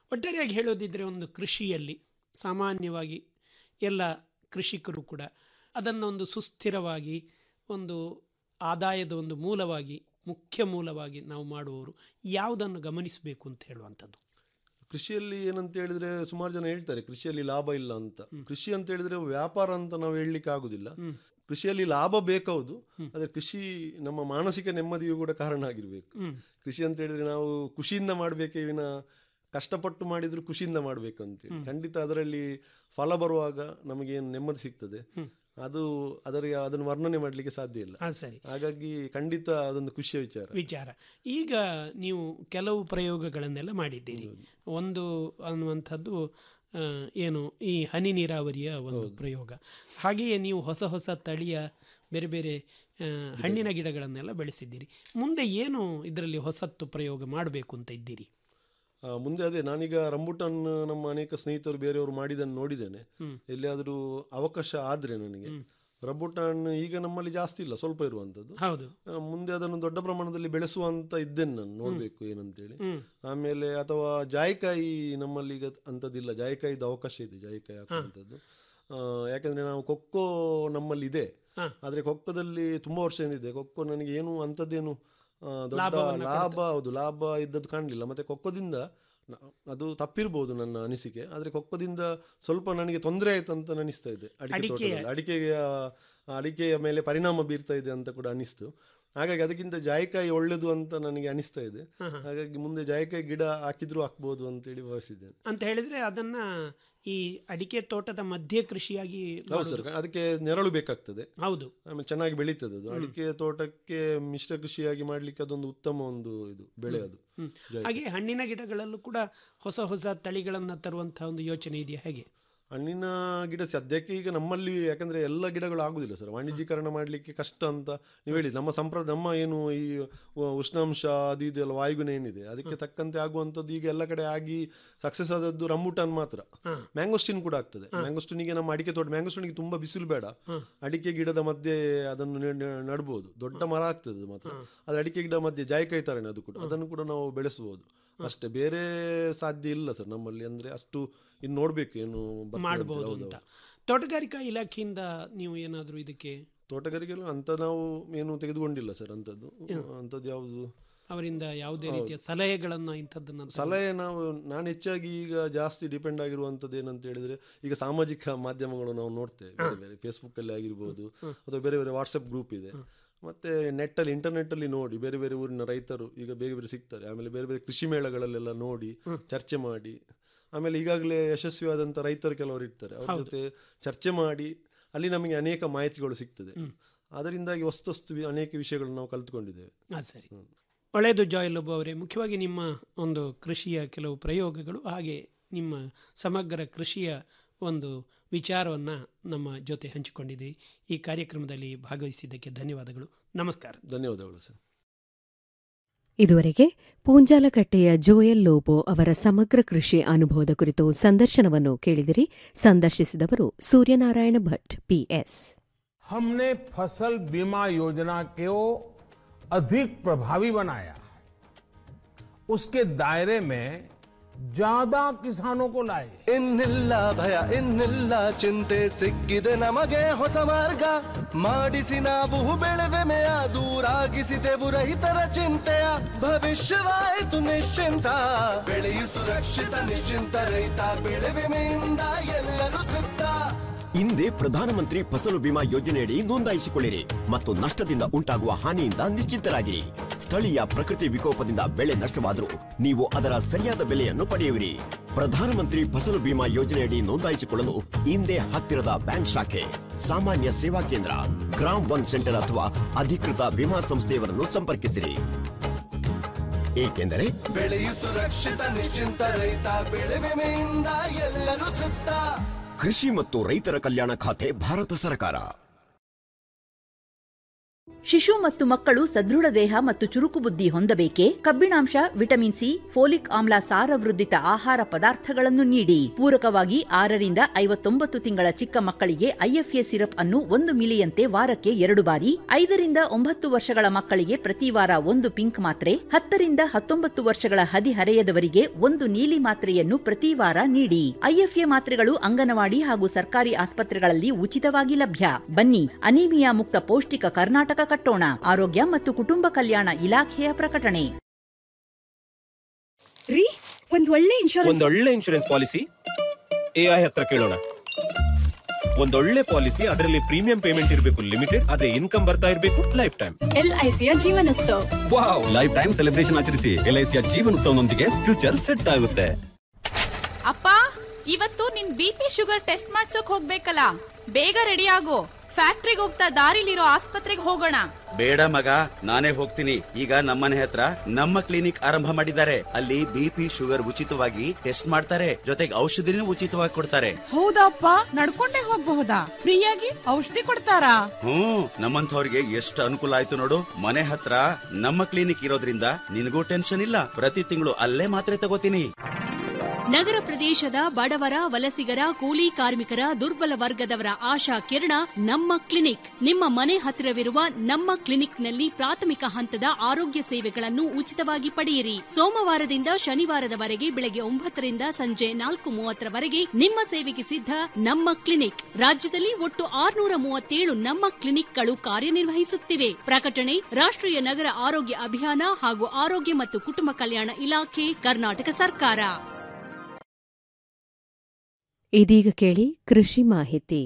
ಒಟ್ಟಾರೆಯಾಗಿ ಹೇಳೋದಿದ್ರೆ ಒಂದು ಕೃಷಿಯಲ್ಲಿ ಸಾಮಾನ್ಯವಾಗಿ ಎಲ್ಲ ಕೃಷಿಕರು ಕೂಡ ಅದನ್ನು ಒಂದು ಸುಸ್ಥಿರವಾಗಿ ಒಂದು ಆದಾಯದ ಒಂದು ಮೂಲವಾಗಿ ಮುಖ್ಯ ಮೂಲವಾಗಿ ನಾವು ಮಾಡುವವರು ಯಾವುದನ್ನು ಗಮನಿಸಬೇಕು ಅಂತ ಹೇಳುವಂಥದ್ದು ಕೃಷಿಯಲ್ಲಿ ಏನಂತ ಹೇಳಿದ್ರೆ ಸುಮಾರು ಜನ ಹೇಳ್ತಾರೆ ಕೃಷಿಯಲ್ಲಿ ಲಾಭ ಇಲ್ಲ ಅಂತ ಕೃಷಿ ಅಂತ ಹೇಳಿದ್ರೆ ವ್ಯಾಪಾರ ಅಂತ ನಾವು ಹೇಳಲಿಕ್ಕೆ ಆಗುದಿಲ್ಲ ಕೃಷಿಯಲ್ಲಿ ಲಾಭ ಬೇಕೌದು ಆದ್ರೆ ಕೃಷಿ ನಮ್ಮ ಮಾನಸಿಕ ನೆಮ್ಮದಿಯೂ ಕೂಡ ಕಾರಣ ಆಗಿರ್ಬೇಕು ಹ್ಮ್. ಕೃಷಿ ಅಂತ ಹೇಳಿದ್ರೆ ನಾವು ಖುಷಿಯಿಂದ ಮಾಡ್ಬೇಕೇ ವಿನ ಕಷ್ಟಪಟ್ಟು ಮಾಡಿದ್ರು ಖುಷಿಯಿಂದ ಮಾಡ್ಬೇಕು ಅಂತೇಳಿ ಖಂಡಿತ ಅದರಲ್ಲಿ ಫಲ ಬರುವಾಗ ನಮಗೇನು ನೆಮ್ಮದಿ ಸಿಗ್ತದೆ ಅದು ಅದರ ಅದನ್ನು ವರ್ಣನೆ ಮಾಡಲಿಕ್ಕೆ ಸಾಧ್ಯ ಇಲ್ಲ ಹಾಂ ಸರಿ ಹಾಗಾಗಿ ಖಂಡಿತ ಅದೊಂದು ಖುಷಿಯ ವಿಚಾರ ವಿಚಾರ ಈಗ ನೀವು ಕೆಲವು ಪ್ರಯೋಗಗಳನ್ನೆಲ್ಲ ಮಾಡಿದ್ದೀರಿ ಒಂದು ಅನ್ನುವಂಥದ್ದು ಆ, ಏನು ಈ ಹನಿ ನೀರಾವರಿಯ ಒಂದು ಪ್ರಯೋಗ ಹಾಗೆಯೇ ನೀವು ಹೊಸ ಹೊಸ ತಳಿಯ ಬೇರೆ ಬೇರೆ ಆ, ಹಣ್ಣಿನ ಗಿಡಗಳನ್ನೆಲ್ಲ ಬೆಳೆಸಿದ್ದೀರಿ ಮುಂದೆ ಏನು ಇದರಲ್ಲಿ ಹೊಸತ್ತು ಪ್ರಯೋಗ ಮಾಡಬೇಕು ಅಂತ ಇದ್ದೀರಿ ಆ, ಮುಂದೆ ಅದೇ ನಾನೀಗ ರಂಬುಟಾನ್ ನಮ್ಮ ಅನೇಕ ಸ್ನೇಹಿತರು ಬೇರೆಯವರು ಮಾಡಿದ್ದನ್ನು ನೋಡಿದ್ದೇನೆ ಹ್ಮ್. ಎಲ್ಲಿಯಾದರೂ ಅವಕಾಶ ಆದರೆ ನನಗೆ ರಂಬುಟಾನ್ ಈಗ ನಮ್ಮಲ್ಲಿ ಜಾಸ್ತಿ ಇಲ್ಲ ಸ್ವಲ್ಪ ಇರುವಂಥದ್ದು ಹೌದು ಆ, ಮುಂದೆ ಅದನ್ನು ದೊಡ್ಡ ಪ್ರಮಾಣದಲ್ಲಿ ಬೆಳೆಸುವಂತ ಇದ್ದೇನೆ ನಾನು ನೋಡಬೇಕು ಏನಂತೇಳಿ ಹ್ಮ್. ಆಮೇಲೆ ಅಥವಾ ಜಾಯಿಕಾಯಿ ನಮ್ಮಲ್ಲಿ ಈಗ ಅಂಥದ್ದಿಲ್ಲ ಜಾಯಿಕಾಯಿದು ಅವಕಾಶ ಇದೆ ಜಾಯಿಕಾಯಿ ಹಾಕುವಂಥದ್ದು ಆ, ಯಾಕಂದ್ರೆ ನಾವು ಕೊಕ್ಕೋ ನಮ್ಮಲ್ಲಿ ಇದೆ ಹಾ. ಆದರೆ ಕೊಕ್ಕೋದಲ್ಲಿ ತುಂಬಾ ವರ್ಷದಿಂದ ಇದೆ ಕೊಕ್ಕೋ ನನಗೆ ಏನು ಅಂಥದ್ದೇನು ಆ, ದೊಡ್ಡ ಲಾಭವನ್ನ ಲಾಭ ಹೌದು ಲಾಭ ಇದ್ದದ್ದು ಕಾಣಲಿಲ್ಲ ಮತ್ತೆ ಕೊಕ್ಕೋದಿಂದ ನ- ಅದು ತಪ್ಪಿರ್ಬೋದು ನನ್ನ ಅನಿಸಿಕೆ ಆದರೆ ಕೊಕ್ಕೋದಿಂದ ಸ್ವಲ್ಪ ನನಗೆ ತೊಂದರೆ ಆಯ್ತು ಅಂತ ಅನಿಸ್ತಾ ಇದೆ ಅಡಿಕೆ ಅಡಿಕೆಯ- ತೋಟದಲ್ಲಿ. ಅಡಿಕೆಯ ಅಡಿಕೆಯ ಮೇಲೆ ಪರಿಣಾಮ ಬೀರ್ತಾ ಇದೆ ಅಂತ ಕೂಡ ಅನಿಸ್ತು ಹಾಗಾಗಿ ಅದಕ್ಕಿಂತ ಜಾಯಿಕಾಯಿ ಒಳ್ಳೇದು ಅಂತ ನನಗೆ ಅನಿಸ್ತಾ ಇದೆ ಹಾಗಾಗಿ ಮುಂದೆ ಜಾಯಿಕಾಯಿ ಗಿಡ ಹಾಕಿದ್ರೂ ಹಾಕ್ಬೋದು ಅಂತೇಳಿ ಭಾವಿಸಿದ್ದೇನೆ ಅಂತ ಹೇಳಿದ್ರೆ ಅದನ್ನ ಈ ಅಡಿಕೆ ತೋಟದ ಮಧ್ಯೆ ಕೃಷಿಯಾಗಿ ಹೌದು ಮಾಡೋದು. ಸರ್ ಅದಕ್ಕೆ ನೆರಳು ಬೇಕಾಗ್ತದೆ ಹೌದು ಆಮೇಲೆ ಚೆನ್ನಾಗಿ ಬೆಳೀತದೆ ಅದು ಅಡಿಕೆ ತೋಟಕ್ಕೆ ಮಿಶ್ರ ಕೃಷಿಯಾಗಿ ಮಾಡ್ಲಿಕ್ಕೆ ಅದೊಂದು ಉತ್ತಮ ಒಂದು ಇದು ಬೆಳೆ ಅದು ಹ್ಮ್. ಜಾಯಿಕಾಯಿ. ಹಾಗೆ ಹಣ್ಣಿನ ಗಿಡಗಳಲ್ಲೂ ಕೂಡ ಹೊಸ ಹೊಸ ತಳಿಗಳನ್ನು ತರುವಂತಹ ಒಂದು ಯೋಚನೆ ಇದೆಯಾ ಹೇಗೆ ಹಣ್ಣಿನ ಗಿಡ ಸದ್ಯಕ್ಕೆ ಈಗ ನಮ್ಮಲ್ಲಿ ಯಾಕಂದ್ರೆ ಎಲ್ಲ ಗಿಡಗಳು ಆಗುದಿಲ್ಲ ಸರ್ ವಾಣಿಜ್ಯೀಕರಣ ಮಾಡಲಿಕ್ಕೆ ಕಷ್ಟ ಅಂತ ನೀವು ಹೇಳಿ ನಮ್ಮ ಸಂಪ್ರದಾಯ ನಮ್ಮ ಏನು ಈ ಉ- ಉಷ್ಣಾಂಶ ಅದು ಇದು ಎಲ್ಲ ವಾಯುಗುಣ ಏನಿದೆ ಅದಕ್ಕೆ ತಕ್ಕಂತೆ ಆಗುವಂಥದ್ದು ಈಗ ಎಲ್ಲ ಕಡೆ ಆಗಿ ಸಕ್ಸಸ್ ಆದದ್ದು ರಂಬುಟಾನ್ ಮಾತ್ರ ಮ್ಯಾಂಗೋಸ್ಟಿನ್ ಕೂಡ ಆಗ್ತದೆ ಮ್ಯಾಂಗೋಸ್ಟಿನಿಗೆ ನಮ್ಮ ಅಡಿಕೆ ತೋಟ ಮ್ಯಾಂಗೋಸ್ಟಿನಿಗೆ ತುಂಬಾ ಬಿಸಿಲು ಬೇಡ ಅಡಿಕೆ ಗಿಡದ ಮಧ್ಯೆ ಅದನ್ನು ನೆ- ನೆ- ನಡ್ಬೋದು ದೊಡ್ಡ ಮರ ಆಗ್ತದೆ ಅದು ಮಾತ್ರ ಅದು ಅಡಿಕೆ ಗಿಡ ಮಧ್ಯೆ ಜಾಯಿಕಾಯಿ ತರನೇ ಅದು ಕೂಡ ಅದನ್ನು ಕೂಡ ನಾವು ಬೆಳೆಸಬಹುದು ಅಷ್ಟೇ ಬೇರೆ ಸಾಧ್ಯ ಇಲ್ಲ ಸರ್ ನಮ್ಮಲ್ಲಿ ಅಂದ್ರೆ ಅಷ್ಟು ಇನ್ನು ನೋಡ್ಬೇಕು ಏನು ಬರ್ತದೆ ಅಂತ. ಮಾಡಬಹುದು ಹೌದು, ಅಂತ ಹೌದು. ತೋಟಗಾರಿಕಾ ಇಲಾಖೆಯಿಂದ ನೀವು ಏನಾದರೂ ಇದಕ್ಕೆ ತೋಟಗಾರಿಕೆಯಲ್ಲಿ ಅಂತ ನಾವು ಏನು ತೆಗೆದುಕೊಂಡಿಲ್ಲ ಸರ್ ಅಂತದ್ದು ಅಂತದ್ದು ಯಾವುದು ಅವರಿಂದ ಯಾವುದೇ ಹೌದು. ರೀತಿಯ ಸಲಹೆಗಳನ್ನ ಇಂಥದ್ದನ್ನ ಸಲಹೆ ನಾವು ನಾನು ಹೆಚ್ಚಾಗಿ ಈಗ ಜಾಸ್ತಿ ಡಿಪೆಂಡ್ ಆಗಿರುವಂಥದ್ದು ಏನಂತ ಹೇಳಿದ್ರೆ ಈಗ ಸಾಮಾಜಿಕ ಮಾಧ್ಯಮಗಳು ನಾವು ನೋಡ್ತೇವೆ ಬೇರೆ ಬೇರೆ ಫೇಸ್ಬುಕ್ ಅಲ್ಲಿ ಆಗಿರ್ಬೋದು ಅಥವಾ ಬೇರೆ ಬೇರೆ ವಾಟ್ಸಪ್ ಗ್ರೂಪ್ ಇದೆ ಮತ್ತೆ ನೆಟ್ ಅಲ್ಲಿ ಇಂಟರ್ನೆಟ್ ಅಲ್ಲಿ ನೋಡಿ ಬೇರೆ ಬೇರೆ ಊರಿನ ರೈತರು ಈಗ ಬೇರೆ ಬೇರೆ ಸಿಗ್ತಾರೆ ಆಮೇಲೆ ಬೇರೆ ಬೇರೆ ಕೃಷಿ ಮೇಳಗಳಲ್ಲೆಲ್ಲ ನೋಡಿ ಚರ್ಚೆ ಮಾಡಿ ಆಮೇಲೆ ಈಗಾಗಲೇ ಯಶಸ್ವಿಯಾದಂಥ ರೈತರು ಕೆಲವರು ಇರ್ತಾರೆ ಅವ್ರ ಹೌದು. ಜೊತೆ ಚರ್ಚೆ ಮಾಡಿ ಅಲ್ಲಿ ನಮಗೆ ಅನೇಕ ಮಾಹಿತಿಗಳು ಸಿಗ್ತದೆ ಅದರಿಂದಾಗಿ ಹೊಸ್ತು ಹೊಸ್ತು ವಿ- ಅನೇಕ ವಿಷಯಗಳನ್ನು ನಾವು ಕಲ್ತ್ಕೊಂಡಿದ್ದೇವೆ ಹಾಂ ಸರಿ ಒಳ್ಳೆಯದು ಜಾಯ್ ಲೋಬೋ ಅವರೇ ಮುಖ್ಯವಾಗಿ ನಿಮ್ಮ ಒಂದು ಕೃಷಿಯ ಕೆಲವು ಪ್ರಯೋಗಗಳು ಹಾಗೆ ನಿಮ್ಮ ಸಮಗ್ರ ಕೃಷಿಯ ಒಂದು ವಿಚಾರವನ್ನು ನಮ್ಮ ಜೊತೆ ಹಂಚಿಕೊಂಡಿದ್ದೀರಿ ಈ ಕಾರ್ಯಕ್ರಮದಲ್ಲಿ ಭಾಗವಹಿಸಿದ್ದಕ್ಕೆ ಧನ್ಯವಾದಗಳು ನಮಸ್ಕಾರ ಧನ್ಯವಾದಗಳು ಸರ್ ಇದುವರೆಗೆ ಪೂಂಜಾಲಕಟ್ಟೆಯ ಜೋಯಲ್ ಲೋಬೋ ಅವರ ಸಮಗ್ರ ಕೃಷಿ ಅನುಭವದ ಕುರಿತು ಸಂದರ್ಶನವನ್ನು ಕೇಳಿದಿರಿ ಸಂದರ್ಶಿಸಿದವರು ಸೂರ್ಯನಾರಾಯಣ ಭಟ್ ಪಿಎಸ್ हमने फसल बीमा योजना को अधिक प्रभावी बनाया उसके दायरे में ज्यादा किसानों को लाए ಇನ್ನಿಲ್ಲ ಭಯ ಇನ್ನಿಲ್ಲ ಚಿಂತೆ ಸಿಕ್ಕಿದೆ ನಮಗೆ ಹೊಸ ಮಾರ್ಗ ಮಾಡಿಸಿ ನಾವು ಬೆಳೆವೆಮೆಯ ದೂರಾಗಿಸಿದೆವು ರೈತರ ಚಿಂತೆಯ ಭವಿಷ್ಯವಾಯಿತು ನಿಶ್ಚಿಂತ ಬೆಳೆಯು ಸುರಕ್ಷಿತ ನಿಶ್ಚಿಂತ ರೈತ ಬೆಳೆ ವಿಮೆಯಿಂದ ಎಲ್ಲರೂ ತೃಪ್ತ ಹಿಂದೆ ಪ್ರಧಾನಮಂತ್ರಿ ಫಸಲು ಬಿಮಾ ಯೋಜನೆಯಡಿ ನೋಂದಾಯಿಸಿಕೊಳ್ಳಿರಿ ಮತ್ತು ನಷ್ಟದಿಂದ ಉಂಟಾಗುವ ಹಾನಿಯಿಂದ ನಿಶ್ಚಿಂತರಾಗಿರಿ ಸ್ಥಳೀಯ ಪ್ರಕೃತಿ ವಿಕೋಪದಿಂದ ಬೆಳೆ ನಷ್ಟವಾದರೂ ನೀವು ಅದರ ಸರಿಯಾದ ಬೆಲೆಯನ್ನು ಪಡೆಯುವಿರಿ ಪ್ರಧಾನಮಂತ್ರಿ ಫಸಲು ಬಿಮಾ ಯೋಜನೆಯಡಿ ನೋಂದಾಯಿಸಿಕೊಳ್ಳಲು ಹಿಂದೆ ಹತ್ತಿರದ ಬ್ಯಾಂಕ್ ಶಾಖೆ ಸಾಮಾನ್ಯ ಸೇವಾ ಕೇಂದ್ರ ಗ್ರಾಮ್ ಒನ್ ಸೆಂಟರ್ ಅಥವಾ ಅಧಿಕೃತ ವಿಮಾ ಸಂಸ್ಥೆಯವರನ್ನು ಸಂಪರ್ಕಿಸಿರಿ ಏಕೆಂದರೆ ಬೆಳೆಯು ಸುರಕ್ಷಿತ ನಿಶ್ಚಿಂತ ರೈತ ಬೆಳೆ ವಿಮೆಯಿಂದ ಎಲ್ಲರೂ ತೃಪ್ತ ಕೃಷಿ ಮತ್ತು ರೈತರ ಕಲ್ಯಾಣ ಖಾತೆ ಭಾರತ ಸರ್ಕಾರ ಶಿಶು ಮತ್ತು ಮಕ್ಕಳು ಸದೃಢ ದೇಹ ಮತ್ತು ಚುರುಕು ಬುದ್ಧಿ ಹೊಂದಬೇಕೆ ಕಬ್ಬಿಣಾಂಶ ವಿಟಮಿನ್ ಸಿ ಫೋಲಿಕ್ ಆಮ್ಲ ಸಾರವೃದ್ಧಿತ ಆಹಾರ ಪದಾರ್ಥಗಳನ್ನು ನೀಡಿ ಪೂರಕವಾಗಿ ಆರರಿಂದ ಐವತ್ತೊಂಬತ್ತು ತಿಂಗಳ ಚಿಕ್ಕ ಮಕ್ಕಳಿಗೆ ಐಎಫ್ಎ ಸಿರಪ್ ಅನ್ನು ಒಂದು ಮಿಲಿಯಂತೆ ವಾರಕ್ಕೆ ಎರಡು ಬಾರಿ ಐದರಿಂದ ಒಂಬತ್ತು ವರ್ಷಗಳ ಮಕ್ಕಳಿಗೆ ಪ್ರತಿ ವಾರ ಒಂದು ಪಿಂಕ್ ಮಾತ್ರೆ ಹತ್ತರಿಂದ ಹತ್ತೊಂಬತ್ತು ವರ್ಷಗಳ ಹದಿಹರೆಯದವರಿಗೆ ಒಂದು ನೀಲಿ ಮಾತ್ರೆಯನ್ನು ಪ್ರತಿ ವಾರ ನೀಡಿ ಐಎಫ್ಎ ಮಾತ್ರೆಗಳು ಅಂಗನವಾಡಿ ಹಾಗೂ ಸರ್ಕಾರಿ ಆಸ್ಪತ್ರೆಗಳಲ್ಲಿ ಉಚಿತವಾಗಿ ಲಭ್ಯ ಬನ್ನಿ ಅನೀಮಿಯಾ ಮುಕ್ತ ಪೌಷ್ಟಿಕ ಕರ್ನಾಟಕ ಕಟ್ಟೋಣ ಆರೋಗ್ಯ ಮತ್ತು ಕುಟುಂಬ ಕಲ್ಯಾಣ ಇಲಾಖೆಯ ಪ್ರಕಟಣೆ ರೀ ಒಂದ್ ಒಳ್ಳೆ ಇನ್ಶೂರೆನ್ಸ್ ಒಂದೊಳ್ಳೆ ಇನ್ಶೂರೆನ್ಸ್ ಪಾಲಿಸಿ ಎಐ ಹತ್ರ ಕೇಳೋಣ ಒಂದೊಳ್ಳೆ ಪಾಲಿಸಿ ಅದರಲ್ಲಿ ಪ್ರೀಮಿಯಂ ಪೇಮೆಂಟ್ ಇರಬೇಕು ಲಿಮಿಟೆಡ್ ಅದೇ ಇನ್ಕಮ್ ಬರ್ತಾ ಇರಬೇಕು ಲೈಫ್ ಟೈಮ್ ಎಲ್ಐಸಿಯ Jeevan Utsav wow life time celebration ಆಚರಿಸಿ ಎಲ್ಐಸಿಯ ಜೀವನೋತ್ಸವನೊಂದಿಗೆ ಫ್ಯೂಚರ್ ಸೆಟ್ ಆಗುತ್ತೆ ಅಪ್ಪ ಇವತ್ತು ನಿನ್ ಬಿ ಪಿ ಶುಗರ್ ಟೆಸ್ಟ್ ಮಾಡ್ಸೋಕ್ ಹೋಗ್ಬೇಕಲ್ಲ ಬೇಗ ರೆಡಿ ಆಗು ಫ್ಯಾಕ್ಟ್ರಿಗೆ ಹೋಗ್ತಾ ದಾರಿಲಿರೋ ಆಸ್ಪತ್ರೆಗೆ ಹೋಗೋಣ ಬೇಡ ಮಗ ನಾನೇ ಹೋಗ್ತೀನಿ ಈಗ ನಮ್ಮನೆ ಹತ್ರ ನಮ್ಮ ಕ್ಲಿನಿಕ್ ಆರಂಭ ಮಾಡಿದ್ದಾರೆ ಅಲ್ಲಿ ಬಿಪಿ ಶುಗರ್ ಉಚಿತವಾಗಿ ಟೆಸ್ಟ್ ಮಾಡ್ತಾರೆ ಜೊತೆಗೆ ಔಷಧಿನೂ ಉಚಿತವಾಗಿ ಕೊಡ್ತಾರೆ ಹೌದಪ್ಪ ನಡ್ಕೊಂಡೇ ಹೋಗ್ಬಹುದಾ ಫ್ರೀಯಾಗಿ ಔಷಧಿ ಕೊಡ್ತಾರಾ ಹ್ಮ್ ನಮ್ಮಂಥವ್ರಿಗೆ ಎಷ್ಟು ಅನುಕೂಲ ಆಯ್ತು ನೋಡು ಮನೆ ಹತ್ರ ನಮ್ಮ ಕ್ಲಿನಿಕ್ ಇರೋದ್ರಿಂದ ನಿನಗೂ ಟೆನ್ಷನ್ ಇಲ್ಲ ಪ್ರತಿ ತಿಂಗಳು ಅಲ್ಲೇ ಮಾತ್ರೆ ತಗೋತೀನಿ ನಗರ ಪ್ರದೇಶದ ಬಡವರ ವಲಸಿಗರ ಕೂಲಿ ಕಾರ್ಮಿಕರ ದುರ್ಬಲ ವರ್ಗದವರ ಆಶಾ ಕಿರಣ ನಮ್ಮ ಕ್ಲಿನಿಕ್ ನಿಮ್ಮ ಮನೆ ಹತ್ತಿರವಿರುವ ನಮ್ಮ ಕ್ಲಿನಿಕ್ನಲ್ಲಿ ಪ್ರಾಥಮಿಕ ಹಂತದ ಆರೋಗ್ಯ ಸೇವೆಗಳನ್ನು ಉಚಿತವಾಗಿ ಪಡೆಯಿರಿ ಸೋಮವಾರದಿಂದ ಶನಿವಾರದವರೆಗೆ ಬೆಳಗ್ಗೆ ಒಂಬತ್ತರಿಂದ ಸಂಜೆ ನಾಲ್ಕು ಮೂವತ್ತರವರೆಗೆ ನಿಮ್ಮ ಸೇವೆಗೆ ಸಿದ್ಧ ನಮ್ಮ ಕ್ಲಿನಿಕ್ ರಾಜ್ಯದಲ್ಲಿ ಒಟ್ಟು ಆರುನೂರ ಮೂವತ್ತೇಳು ನಮ್ಮ ಕ್ಲಿನಿಕ್ಗಳು ಕಾರ್ಯನಿರ್ವಹಿಸುತ್ತಿವೆ ಪ್ರಕಟಣೆ ರಾಷ್ಟ್ರೀಯ ನಗರ ಆರೋಗ್ಯ ಅಭಿಯಾನ ಹಾಗೂ ಆರೋಗ್ಯ ಮತ್ತು ಕುಟುಂಬ ಕಲ್ಯಾಣ ಇಲಾಖೆ ಕರ್ನಾಟಕ ಸರ್ಕಾರ ಇದೀಗ ಕೇಳಿ ಕೃಷಿ ಮಾಹಿತಿ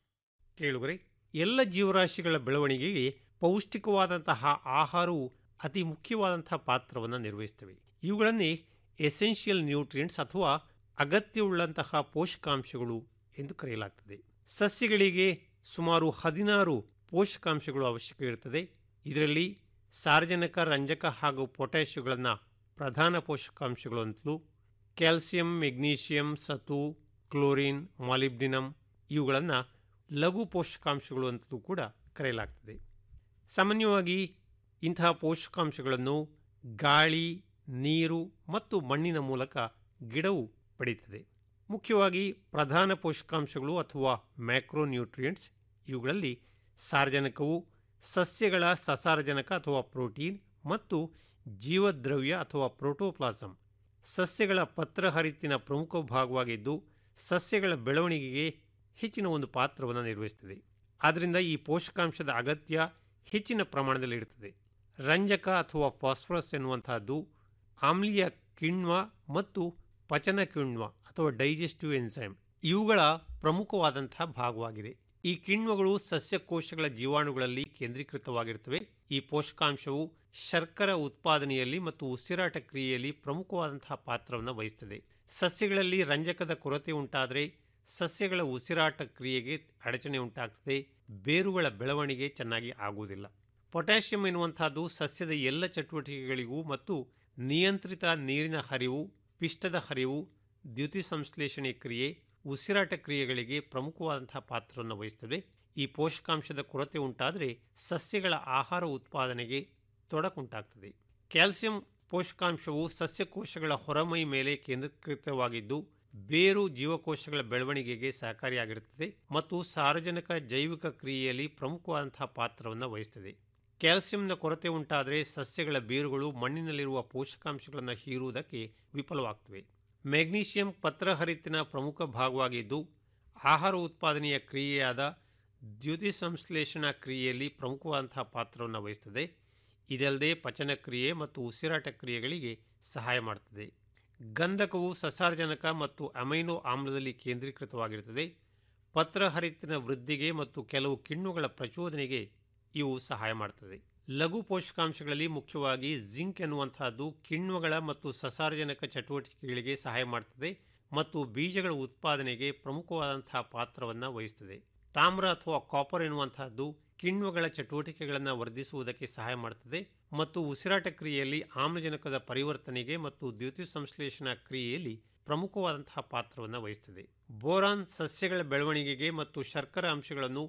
ಕೇಳುಗರೆ ಎಲ್ಲ ಜೀವರಾಶಿಗಳ ಬೆಳವಣಿಗೆಗೆ ಪೌಷ್ಟಿಕವಾದಂತಹ ಆಹಾರವು ಅತಿ ಮುಖ್ಯವಾದಂತಹ ಪಾತ್ರವನ್ನು ನಿರ್ವಹಿಸ್ತವೆ ಇವುಗಳನ್ನೇ ಎಸೆನ್ಷಿಯಲ್ ನ್ಯೂಟ್ರಿಯೆಂಟ್ಸ್ ಅಥವಾ ಅಗತ್ಯವುಳ್ಳಂತಹ ಪೋಷಕಾಂಶಗಳು ಎಂದು ಕರೆಯಲಾಗ್ತದೆ ಸಸ್ಯಗಳಿಗೆ ಸುಮಾರು ಹದಿನಾರು ಪೋಷಕಾಂಶಗಳು ಅವಶ್ಯಕ ಇರುತ್ತದೆ ಇದರಲ್ಲಿ ಸಾರಜನಕ ರಂಜಕ ಹಾಗೂ ಪೊಟ್ಯಾಷಿಯಗಳನ್ನು ಪ್ರಧಾನ ಪೋಷಕಾಂಶಗಳು ಅಂತಲೂ ಕ್ಯಾಲ್ಸಿಯಂ ಮೆಗ್ನೀಷಿಯಂ ಸತು ಕ್ಲೋರಿನ್ ಮಾಲಿಬ್ಡಿನಮ್ ಇವುಗಳನ್ನು ಲಘು ಪೋಷಕಾಂಶಗಳು ಅಂತಲೂ ಕೂಡ ಕರೆಯಲಾಗ್ತದೆ ಸಾಮಾನ್ಯವಾಗಿ ಇಂತಹ ಪೋಷಕಾಂಶಗಳನ್ನು ಗಾಳಿ ನೀರು ಮತ್ತು ಮಣ್ಣಿನ ಮೂಲಕ ಗಿಡವು ಪಡೆಯುತ್ತದೆ ಮುಖ್ಯವಾಗಿ ಪ್ರಧಾನ ಪೋಷಕಾಂಶಗಳು ಅಥವಾ ಮ್ಯಾಕ್ರೋನ್ಯೂಟ್ರಿಯೆಂಟ್ಸ್ ಇವುಗಳಲ್ಲಿ ಸಾರಜನಕವು ಸಸ್ಯಗಳ ಸಸಾರಜನಕ ಅಥವಾ ಪ್ರೋಟೀನ್ ಮತ್ತು ಜೀವದ್ರವ್ಯ ಅಥವಾ ಪ್ರೋಟೋಪ್ಲಾಸಮ್ ಸಸ್ಯಗಳ ಪತ್ರಹರಿತ್ತಿನ ಪ್ರಮುಖ ಭಾಗವಾಗಿದ್ದು ಸಸ್ಯಗಳ ಬೆಳವಣಿಗೆಗೆ ಹೆಚ್ಚಿನ ಒಂದು ಪಾತ್ರವನ್ನು ನಿರ್ವಹಿಸುತ್ತದೆ ಆದ್ದರಿಂದ ಈ ಪೋಷಕಾಂಶದ ಅಗತ್ಯ ಹೆಚ್ಚಿನ ಪ್ರಮಾಣದಲ್ಲಿ ಇರುತ್ತದೆ ರಂಜಕ ಅಥವಾ ಫಾಸ್ಫರಸ್ ಎನ್ನುವಂತಹದ್ದು ಆಮ್ಲೀಯ ಕಿಣ್ವ ಮತ್ತು ಪಚನ ಕಿಣ್ವ ಅಥವಾ ಡೈಜೆಸ್ಟಿವ್ ಎನ್ಸೈಮ್ ಇವುಗಳ ಪ್ರಮುಖವಾದಂತಹ ಭಾಗವಾಗಿದೆ ಈ ಕಿಣ್ವಗಳು ಸಸ್ಯಕೋಶಗಳ ಜೀವಾಣುಗಳಲ್ಲಿ ಕೇಂದ್ರೀಕೃತವಾಗಿರುತ್ತವೆ ಈ ಪೋಷಕಾಂಶವು ಶರ್ಕರ ಉತ್ಪಾದನೆಯಲ್ಲಿ ಮತ್ತು ಉಸಿರಾಟ ಕ್ರಿಯೆಯಲ್ಲಿ ಪ್ರಮುಖವಾದಂತಹ ಪಾತ್ರವನ್ನು ವಹಿಸುತ್ತದೆ ಸಸ್ಯಗಳಲ್ಲಿ ರಂಜಕದ ಕೊರತೆ ಉಂಟಾದರೆ ಸಸ್ಯಗಳ ಉಸಿರಾಟ ಕ್ರಿಯೆಗೆ ಅಡಚಣೆ ಉಂಟಾಗ್ತದೆ ಬೇರುಗಳ ಬೆಳವಣಿಗೆ ಚೆನ್ನಾಗಿ ಆಗುವುದಿಲ್ಲ ಪೊಟ್ಯಾಷಿಯಂ ಎನ್ನುವಂತಹದ್ದು ಸಸ್ಯದ ಎಲ್ಲ ಚಟುವಟಿಕೆಗಳಿಗೂ ಮತ್ತು ನಿಯಂತ್ರಿತ ನೀರಿನ ಹರಿವು ಪಿಷ್ಟದ ಹರಿವು ದ್ಯುತಿ ಸಂಶ್ಲೇಷಣೆ ಕ್ರಿಯೆ ಉಸಿರಾಟ ಕ್ರಿಯೆಗಳಿಗೆ ಪ್ರಮುಖವಾದಂತಹ ಪಾತ್ರವನ್ನು ವಹಿಸುತ್ತದೆ ಈ ಪೋಷಕಾಂಶದ ಕೊರತೆ ಉಂಟಾದರೆ ಸಸ್ಯಗಳ ಆಹಾರ ಉತ್ಪಾದನೆಗೆ ತೊಡಕುಂಟಾಗ್ತದೆ ಕ್ಯಾಲ್ಸಿಯಂ ಪೋಷಕಾಂಶವು ಸಸ್ಯಕೋಶಗಳ ಹೊರಮೈ ಮೇಲೆ ಕೇಂದ್ರೀಕೃತವಾಗಿದ್ದು ಬೇರು ಜೀವಕೋಶಗಳ ಬೆಳವಣಿಗೆಗೆ ಸಹಕಾರಿಯಾಗಿರುತ್ತದೆ ಮತ್ತು ಸಾರ್ವಜನಿಕ ಜೈವಿಕ ಕ್ರಿಯೆಯಲ್ಲಿ ಪ್ರಮುಖವಾದಂತಹ ಪಾತ್ರವನ್ನು ವಹಿಸುತ್ತದೆ ಕ್ಯಾಲ್ಸಿಯಂನ ಕೊರತೆ ಉಂಟಾದರೆ ಸಸ್ಯಗಳ ಬೇರುಗಳು ಮಣ್ಣಿನಲ್ಲಿರುವ ಪೋಷಕಾಂಶಗಳನ್ನು ಹೀರುವುದಕ್ಕೆ ವಿಫಲವಾಗ್ತವೆ ಮೆಗ್ನೀಷಿಯಂ ಪತ್ರಹರಿತ್ತಿನ ಪ್ರಮುಖ ಭಾಗವಾಗಿದ್ದು ಆಹಾರ ಉತ್ಪಾದನೆಯ ಕ್ರಿಯೆಯಾದ ದ್ಯುತಿ ಸಂಶ್ಲೇಷಣಾ ಕ್ರಿಯೆಯಲ್ಲಿ ಪ್ರಮುಖವಾದಂತಹ ಪಾತ್ರವನ್ನು ವಹಿಸುತ್ತದೆ ಇದಲ್ಲದೆ ಪಚನ ಕ್ರಿಯೆ ಮತ್ತು ಉಸಿರಾಟ ಕ್ರಿಯೆಗಳಿಗೆ ಸಹಾಯ ಮಾಡುತ್ತದೆ ಗಂಧಕವು ಸಸಾರಜನಕ ಮತ್ತು ಅಮೈನೋ ಆಮ್ಲದಲ್ಲಿ ಕೇಂದ್ರೀಕೃತವಾಗಿರುತ್ತದೆ ಪತ್ರಹರಿತ್ತಿನ ವೃದ್ಧಿಗೆ ಮತ್ತು ಕೆಲವು ಕಿಣ್ವಗಳ ಪ್ರಚೋದನೆಗೆ ಇವು ಸಹಾಯ ಮಾಡುತ್ತದೆ ಲಘು ಪೋಷಕಾಂಶಗಳಲ್ಲಿ ಮುಖ್ಯವಾಗಿ ಜಿಂಕ್ ಎನ್ನುವಂತಹದ್ದು ಕಿಣ್ವಗಳ ಮತ್ತು ಸಸಾರಜನಕ ಚಟುವಟಿಕೆಗಳಿಗೆ ಸಹಾಯ ಮಾಡುತ್ತದೆ ಮತ್ತು ಬೀಜಗಳ ಉತ್ಪಾದನೆಗೆ ಪ್ರಮುಖವಾದಂತಹ ಪಾತ್ರವನ್ನು ವಹಿಸುತ್ತದೆ ತಾಮ್ರ ಅಥವಾ ಕಾಪರ್ ಎನ್ನುವಂತಹದ್ದು ಕಿಣ್ವಗಳ ಚಟುವಟಿಕೆಗಳನ್ನು ವರ್ಧಿಸುವುದಕ್ಕೆ ಸಹಾಯ ಮಾಡುತ್ತದೆ ಮತ್ತು ಉಸಿರಾಟ ಕ್ರಿಯೆಯಲ್ಲಿ ಆಮ್ಲಜನಕದ ಪರಿವರ್ತನೆಗೆ ಮತ್ತು ದ್ಯುತಿ ಸಂಶ್ಲೇಷಣಾ ಕ್ರಿಯೆಯಲ್ಲಿ ಪ್ರಮುಖವಾದಂತಹ ಪಾತ್ರವನ್ನು ವಹಿಸುತ್ತದೆ ಬೋರಾನ್ ಸಸ್ಯಗಳ ಬೆಳವಣಿಗೆಗೆ ಮತ್ತು ಶರ್ಕರ ಅಂಶಗಳನ್ನು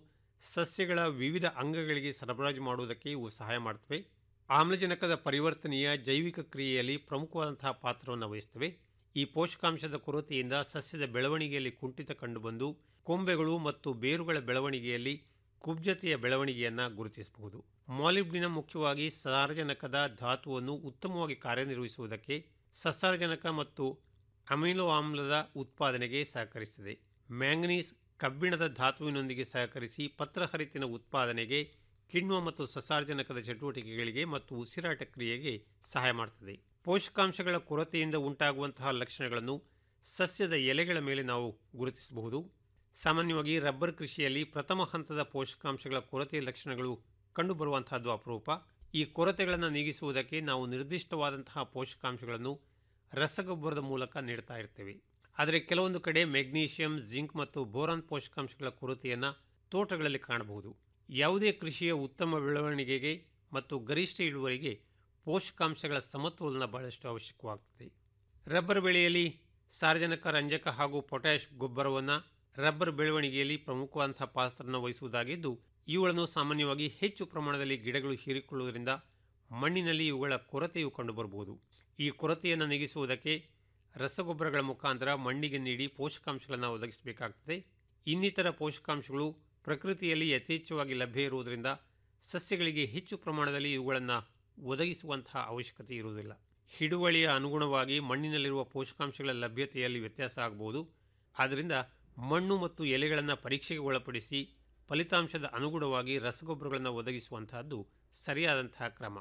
ಸಸ್ಯಗಳ ವಿವಿಧ ಅಂಗಗಳಿಗೆ ಸರಬರಾಜು ಮಾಡುವುದಕ್ಕೆ ಇವು ಸಹಾಯ ಮಾಡುತ್ತವೆ ಆಮ್ಲಜನಕದ ಪರಿವರ್ತನೆಯ ಜೈವಿಕ ಕ್ರಿಯೆಯಲ್ಲಿ ಪ್ರಮುಖವಾದಂತಹ ಪಾತ್ರವನ್ನು ವಹಿಸುತ್ತವೆ ಈ ಪೋಷಕಾಂಶದ ಕೊರತೆಯಿಂದ ಸಸ್ಯದ ಬೆಳವಣಿಗೆಯಲ್ಲಿ ಕುಂಠಿತ ಕಂಡುಬಂದು ಕೊಂಬೆಗಳು ಮತ್ತು ಬೇರುಗಳ ಬೆಳವಣಿಗೆಯಲ್ಲಿ ಕುಬ್ಜತೆಯ ಬೆಳವಣಿಗೆಯನ್ನು ಗುರುತಿಸಬಹುದು ಮಾಲಿಬ್ಡಿನ ಮುಖ್ಯವಾಗಿ ಸಾರಜನಕದ ಧಾತುವನ್ನು ಉತ್ತಮವಾಗಿ ಕಾರ್ಯನಿರ್ವಹಿಸುವುದಕ್ಕೆ ಸಸಾರಜನಕ ಮತ್ತು ಅಮಿನೋ ಆಮ್ಲದ ಉತ್ಪಾದನೆಗೆ ಸಹಕರಿಸುತ್ತದೆ ಮ್ಯಾಂಗನೀಸ್ ಕಬ್ಬಿಣದ ಧಾತುವಿನೊಂದಿಗೆ ಸಹಕರಿಸಿ ಪತ್ರಹರಿತಿನ ಉತ್ಪಾದನೆಗೆ ಕಿಣ್ವ ಮತ್ತು ಸಸಾರಜನಕದ ಚಟುವಟಿಕೆಗಳಿಗೆ ಮತ್ತು ಉಸಿರಾಟ ಕ್ರಿಯೆಗೆ ಸಹಾಯ ಮಾಡುತ್ತದೆ ಪೋಷಕಾಂಶಗಳ ಕೊರತೆಯಿಂದ ಉಂಟಾಗುವಂತಹ ಲಕ್ಷಣಗಳನ್ನು ಸಸ್ಯದ ಎಲೆಗಳ ಮೇಲೆ ನಾವು ಗುರುತಿಸಬಹುದು ಸಾಮಾನ್ಯವಾಗಿ ರಬ್ಬರ್ ಕೃಷಿಯಲ್ಲಿ ಪ್ರಥಮ ಹಂತದ ಪೋಷಕಾಂಶಗಳ ಕೊರತೆಯ ಲಕ್ಷಣಗಳು ಕಂಡುಬರುವಂತಹದ್ದು ಅಪರೂಪ ಈ ಕೊರತೆಗಳನ್ನು ನೀಗಿಸುವುದಕ್ಕೆ ನಾವು ನಿರ್ದಿಷ್ಟವಾದಂತಹ ಪೋಷಕಾಂಶಗಳನ್ನು ರಸಗೊಬ್ಬರದ ಮೂಲಕ ನೀಡ್ತಾ ಇರ್ತೇವೆ ಆದರೆ ಕೆಲವೊಂದು ಕಡೆ ಮೆಗ್ನೀಷಿಯಂ ಜಿಂಕ್ ಮತ್ತು ಬೋರಾನ್ ಪೋಷಕಾಂಶಗಳ ಕೊರತೆಯನ್ನು ತೋಟಗಳಲ್ಲಿ ಕಾಣಬಹುದು ಯಾವುದೇ ಕೃಷಿಯ ಉತ್ತಮ ಬೆಳವಣಿಗೆಗೆ ಮತ್ತು ಗರಿಷ್ಠ ಇಳುವರಿಗೆ ಪೋಷಕಾಂಶಗಳ ಸಮತೋಲನ ಬಹಳಷ್ಟು ಅವಶ್ಯಕವಾಗುತ್ತದೆ ರಬ್ಬರ್ ಬೆಳೆಯಲ್ಲಿ ಸಾರ್ವಜನಿಕ ರಂಜಕ ಹಾಗೂ ಪೊಟ್ಯಾಷ್ ಗೊಬ್ಬರವನ್ನು ರಬ್ಬರ್ ಬೆಳವಣಿಗೆಯಲ್ಲಿ ಪ್ರಮುಖವಾದಂತಹ ಪಾತ್ರವನ್ನು ವಹಿಸುವುದಾಗಿದ್ದು ಇವುಗಳನ್ನು ಸಾಮಾನ್ಯವಾಗಿ ಹೆಚ್ಚು ಪ್ರಮಾಣದಲ್ಲಿ ಗಿಡಗಳು ಹೀರಿಕೊಳ್ಳುವುದರಿಂದ ಮಣ್ಣಿನಲ್ಲಿ ಇವುಗಳ ಕೊರತೆಯು ಕಂಡುಬರಬಹುದು ಈ ಕೊರತೆಯನ್ನು ನೀಗಿಸುವುದಕ್ಕೆ ರಸಗೊಬ್ಬರಗಳ ಮುಖಾಂತರ ಮಣ್ಣಿಗೆ ನೀಡಿ ಪೋಷಕಾಂಶಗಳನ್ನು ಒದಗಿಸಬೇಕಾಗ್ತದೆ ಇನ್ನಿತರ ಪೋಷಕಾಂಶಗಳು ಪ್ರಕೃತಿಯಲ್ಲಿ ಯಥೇಚ್ಛವಾಗಿ ಲಭ್ಯ ಇರುವುದರಿಂದ ಸಸ್ಯಗಳಿಗೆ ಹೆಚ್ಚು ಪ್ರಮಾಣದಲ್ಲಿ ಇವುಗಳನ್ನು ಒದಗಿಸುವಂತಹ ಅವಶ್ಯಕತೆ ಇರುವುದಿಲ್ಲ ಹಿಡುವಳಿಯ ಅನುಗುಣವಾಗಿ ಮಣ್ಣಿನಲ್ಲಿರುವ ಪೋಷಕಾಂಶಗಳ ಲಭ್ಯತೆಯಲ್ಲಿ ವ್ಯತ್ಯಾಸ ಆಗಬಹುದು ಆದ್ದರಿಂದ ಮಣ್ಣು ಮತ್ತು ಎಲೆಗಳನ್ನು ಪರೀಕ್ಷೆಗೆ ಒಳಪಡಿಸಿ ಫಲಿತಾಂಶದ ಅನುಗುಣವಾಗಿ ರಸಗೊಬ್ಬರಗಳನ್ನು ಒದಗಿಸುವಂತಹದ್ದು ಸರಿಯಾದಂತಹ ಕ್ರಮ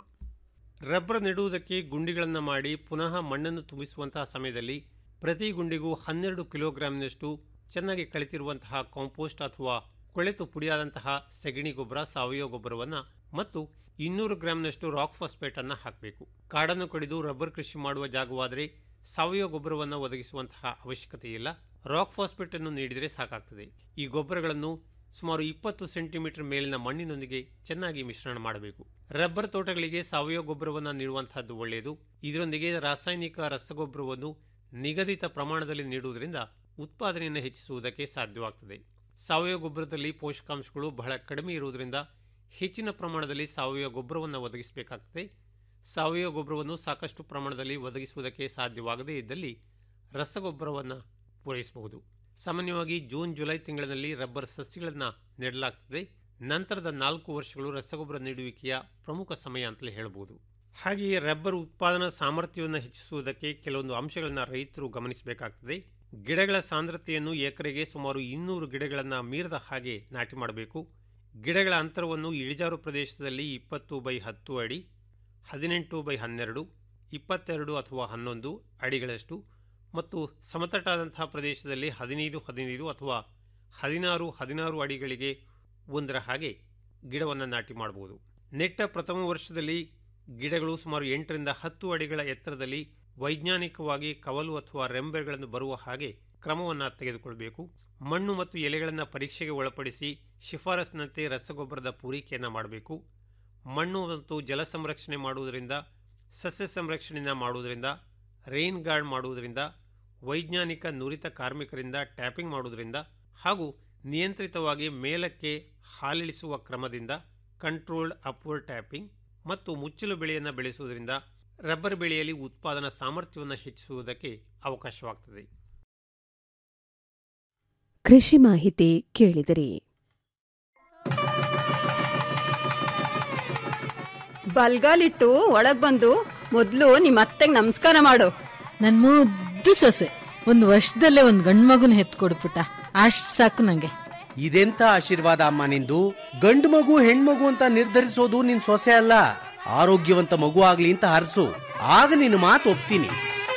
ರಬ್ಬರ್ ನೆಡುವುದಕ್ಕೆ ಗುಂಡಿಗಳನ್ನು ಮಾಡಿ ಪುನಃ ಮಣ್ಣನ್ನು ತುಂಬಿಸುವಂತಹ ಸಮಯದಲ್ಲಿ ಪ್ರತಿ ಗುಂಡಿಗೂ ಹನ್ನೆರಡು ಕಿಲೋಗ್ರಾಂನಷ್ಟು ಚೆನ್ನಾಗಿ ಕಳೆತಿರುವಂತಹ ಕಾಂಪೋಸ್ಟ್ ಅಥವಾ ಕೊಳೆತು ಪುಡಿಯಾದಂತಹ ಸೆಗಣಿ ಗೊಬ್ಬರ ಸಾವಯವ ಗೊಬ್ಬರವನ್ನು ಮತ್ತು ಇನ್ನೂರು ಗ್ರಾಂನಷ್ಟು ರಾಕ್ ಫಾಸ್ಫೇಟನ್ನು ಹಾಕಬೇಕು ಕಾಡನ್ನು ಕಡಿದು ರಬ್ಬರ್ ಕೃಷಿ ಮಾಡುವ ಜಾಗವಾದರೆ ಸಾವಯವ ಗೊಬ್ಬರವನ್ನು ಒದಗಿಸುವಂತಹ ಅವಶ್ಯಕತೆ ಇಲ್ಲ ರಾಕ್ ಫಾಸ್ಫೇಟನ್ನು ನೀಡಿದರೆ ಸಾಕಾಗ್ತದೆ ಈ ಗೊಬ್ಬರಗಳನ್ನು ಸುಮಾರು ಇಪ್ಪತ್ತು ಸೆಂಟಿಮೀಟರ್ ಮೇಲಿನ ಮಣ್ಣಿನೊಂದಿಗೆ ಚೆನ್ನಾಗಿ ಮಿಶ್ರಣ ಮಾಡಬೇಕು ರಬ್ಬರ್ ತೋಟಗಳಿಗೆ ಸಾವಯವ ಗೊಬ್ಬರವನ್ನು ನೀಡುವಂತಹದ್ದು ಒಳ್ಳೆಯದು ಇದರೊಂದಿಗೆ ರಾಸಾಯನಿಕ ರಸಗೊಬ್ಬರವನ್ನು ನಿಗದಿತ ಪ್ರಮಾಣದಲ್ಲಿ ನೀಡುವುದರಿಂದ ಉತ್ಪಾದನೆಯನ್ನು ಹೆಚ್ಚಿಸುವುದಕ್ಕೆ ಸಾಧ್ಯವಾಗ್ತದೆ ಸಾವಯವ ಗೊಬ್ಬರದಲ್ಲಿ ಪೋಷಕಾಂಶಗಳು ಬಹಳ ಕಡಿಮೆ ಇರುವುದರಿಂದ ಹೆಚ್ಚಿನ ಪ್ರಮಾಣದಲ್ಲಿ ಸಾವಯವ ಗೊಬ್ಬರವನ್ನು ಒದಗಿಸಬೇಕಾಗ್ತದೆ ಸಾವಯವ ಗೊಬ್ಬರವನ್ನು ಸಾಕಷ್ಟು ಪ್ರಮಾಣದಲ್ಲಿ ಒದಗಿಸುವುದಕ್ಕೆ ಸಾಧ್ಯವಾಗದೇ ಇದ್ದಲ್ಲಿ ರಸಗೊಬ್ಬರವನ್ನು ಪೂರೈಸಬಹುದು ಸಾಮಾನ್ಯವಾಗಿ ಜೂನ್ ಜುಲೈ ತಿಂಗಳಿನಲ್ಲಿ ರಬ್ಬರ್ ಸಸ್ಯಗಳನ್ನು ನೆಡಲಾಗ್ತದೆ ನಂತರದ ನಾಲ್ಕು ವರ್ಷಗಳು ರಸಗೊಬ್ಬರ ನೀಡುವಿಕೆಯ ಪ್ರಮುಖ ಸಮಯ ಅಂತಲೇ ಹೇಳಬಹುದು ಹಾಗೆಯೇ ರಬ್ಬರ್ ಉತ್ಪಾದನಾ ಸಾಮರ್ಥ್ಯವನ್ನು ಹೆಚ್ಚಿಸುವುದಕ್ಕೆ ಕೆಲವೊಂದು ಅಂಶಗಳನ್ನು ರೈತರು ಗಮನಿಸಬೇಕಾಗ್ತದೆ ಗಿಡಗಳ ಸಾಂದ್ರತೆಯನ್ನು ಎಕರೆಗೆ ಸುಮಾರು ಇನ್ನೂರು ಗಿಡಗಳನ್ನು ಮೀರದ ಹಾಗೆ ನಾಟಿ ಮಾಡಬೇಕು ಗಿಡಗಳ ಅಂತರವನ್ನು ಇಳಿಜಾರು ಪ್ರದೇಶದಲ್ಲಿ ಇಪ್ಪತ್ತು ಬೈ ಹತ್ತು ಅಡಿ ಹದಿನೆಂಟು ಬೈ ಹನ್ನೆರಡು ಇಪ್ಪತ್ತೆರಡು ಅಥವಾ ಹನ್ನೊಂದು ಅಡಿಗಳಷ್ಟು ಮತ್ತು ಸಮತಟ್ಟಾದಂತಹ ಪ್ರದೇಶದಲ್ಲಿ ಹದಿನೈದು ಹದಿನೈದು ಅಥವಾ ಹದಿನಾರು ಹದಿನಾರು ಅಡಿಗಳಿಗೆ ಒಂದರ ಹಾಗೆ ಗಿಡವನ್ನು ನಾಟಿ ಮಾಡಬಹುದು ನೆಟ್ಟ ಪ್ರಥಮ ವರ್ಷದಲ್ಲಿ ಗಿಡಗಳು ಸುಮಾರು ಎಂಟರಿಂದ ಹತ್ತು ಅಡಿಗಳ ಎತ್ತರದಲ್ಲಿ ವೈಜ್ಞಾನಿಕವಾಗಿ ಕವಲು ಅಥವಾ ರೆಂಬೆಗಳನ್ನು ಬರುವ ಹಾಗೆ ಕ್ರಮವನ್ನು ತೆಗೆದುಕೊಳ್ಬೇಕು ಮಣ್ಣು ಮತ್ತು ಎಲೆಗಳನ್ನು ಪರೀಕ್ಷೆಗೆ ಒಳಪಡಿಸಿ ಶಿಫಾರಸ್ಸಿನಂತೆ ರಸಗೊಬ್ಬರದ ಪೂರೈಕೆಯನ್ನು ಮಾಡಬೇಕು ಮಣ್ಣು ಮತ್ತು ಜಲ ಸಂರಕ್ಷಣೆ ಮಾಡುವುದರಿಂದ ಸಸ್ಯ ಸಂರಕ್ಷಣೆಯನ್ನು ಮಾಡುವುದರಿಂದ ರೈನ್ ಗಾರ್ಡ್ ಮಾಡುವುದರಿಂದ ವೈಜ್ಞಾನಿಕ ನುರಿತ ಕಾರ್ಮಿಕರಿಂದ ಟ್ಯಾಪಿಂಗ್ ಮಾಡುವುದರಿಂದ ಹಾಗೂ ನಿಯಂತ್ರಿತವಾಗಿ ಮೇಲಕ್ಕೆ ಹಾಲಿಳಿಸುವ ಕ್ರಮದಿಂದ ಕಂಟ್ರೋಲ್ಡ್ ಅಪ್ವರ್ಡ್ ಟ್ಯಾಪಿಂಗ್ ಮತ್ತು ಮುಚ್ಚಲು ಬೆಳೆಯನ್ನು ಬೆಳೆಸುವುದರಿಂದ ರಬ್ಬರ್ ಬೆಳೆಯಲ್ಲಿ ಉತ್ಪಾದನಾ ಸಾಮರ್ಥ್ಯವನ್ನು ಹೆಚ್ಚಿಸುವುದಕ್ಕೆ ಅವಕಾಶವಾಗ್ತದೆ ಕೃಷಿ ಮಾಹಿತಿ ಕೇಳಿದಿರಿ ಬಲ್ಗಾಲಿಟ್ಟು ಒಳಗ್ ಬಂದು ಮೊದ್ಲು ನಿಮ್ಮ ಅತ್ತೆಗ್ ನಮಸ್ಕಾರ ಮಾಡು ನನ್ ಮುದ್ದು ಸೊಸೆ ಒಂದ್ ವರ್ಷದಲ್ಲೇ ಒಂದ್ ಗಂಡ್ ಮಗುನ ಹೆತ್ಕೊಡ್ಬಿಟ್ಟ ಅಷ್ಟ್ ಸಾಕು ನಂಗೆ ಇದೆಂತ ಆಶೀರ್ವಾದ ಅಮ್ಮ ನಿಂದು ಗಂಡು ಮಗು ಹೆಣ್ಮಗು ಅಂತ ನಿರ್ಧರಿಸೋದು ನಿನ್ ಸೊಸೆ ಅಲ್ಲ ಆರೋಗ್ಯವಂತ ಮಗು ಆಗ್ಲಿ ಅಂತ ಹರಸು ಆಗ ನಿನ್ನ ಮಾತು ಒಪ್ತೀನಿ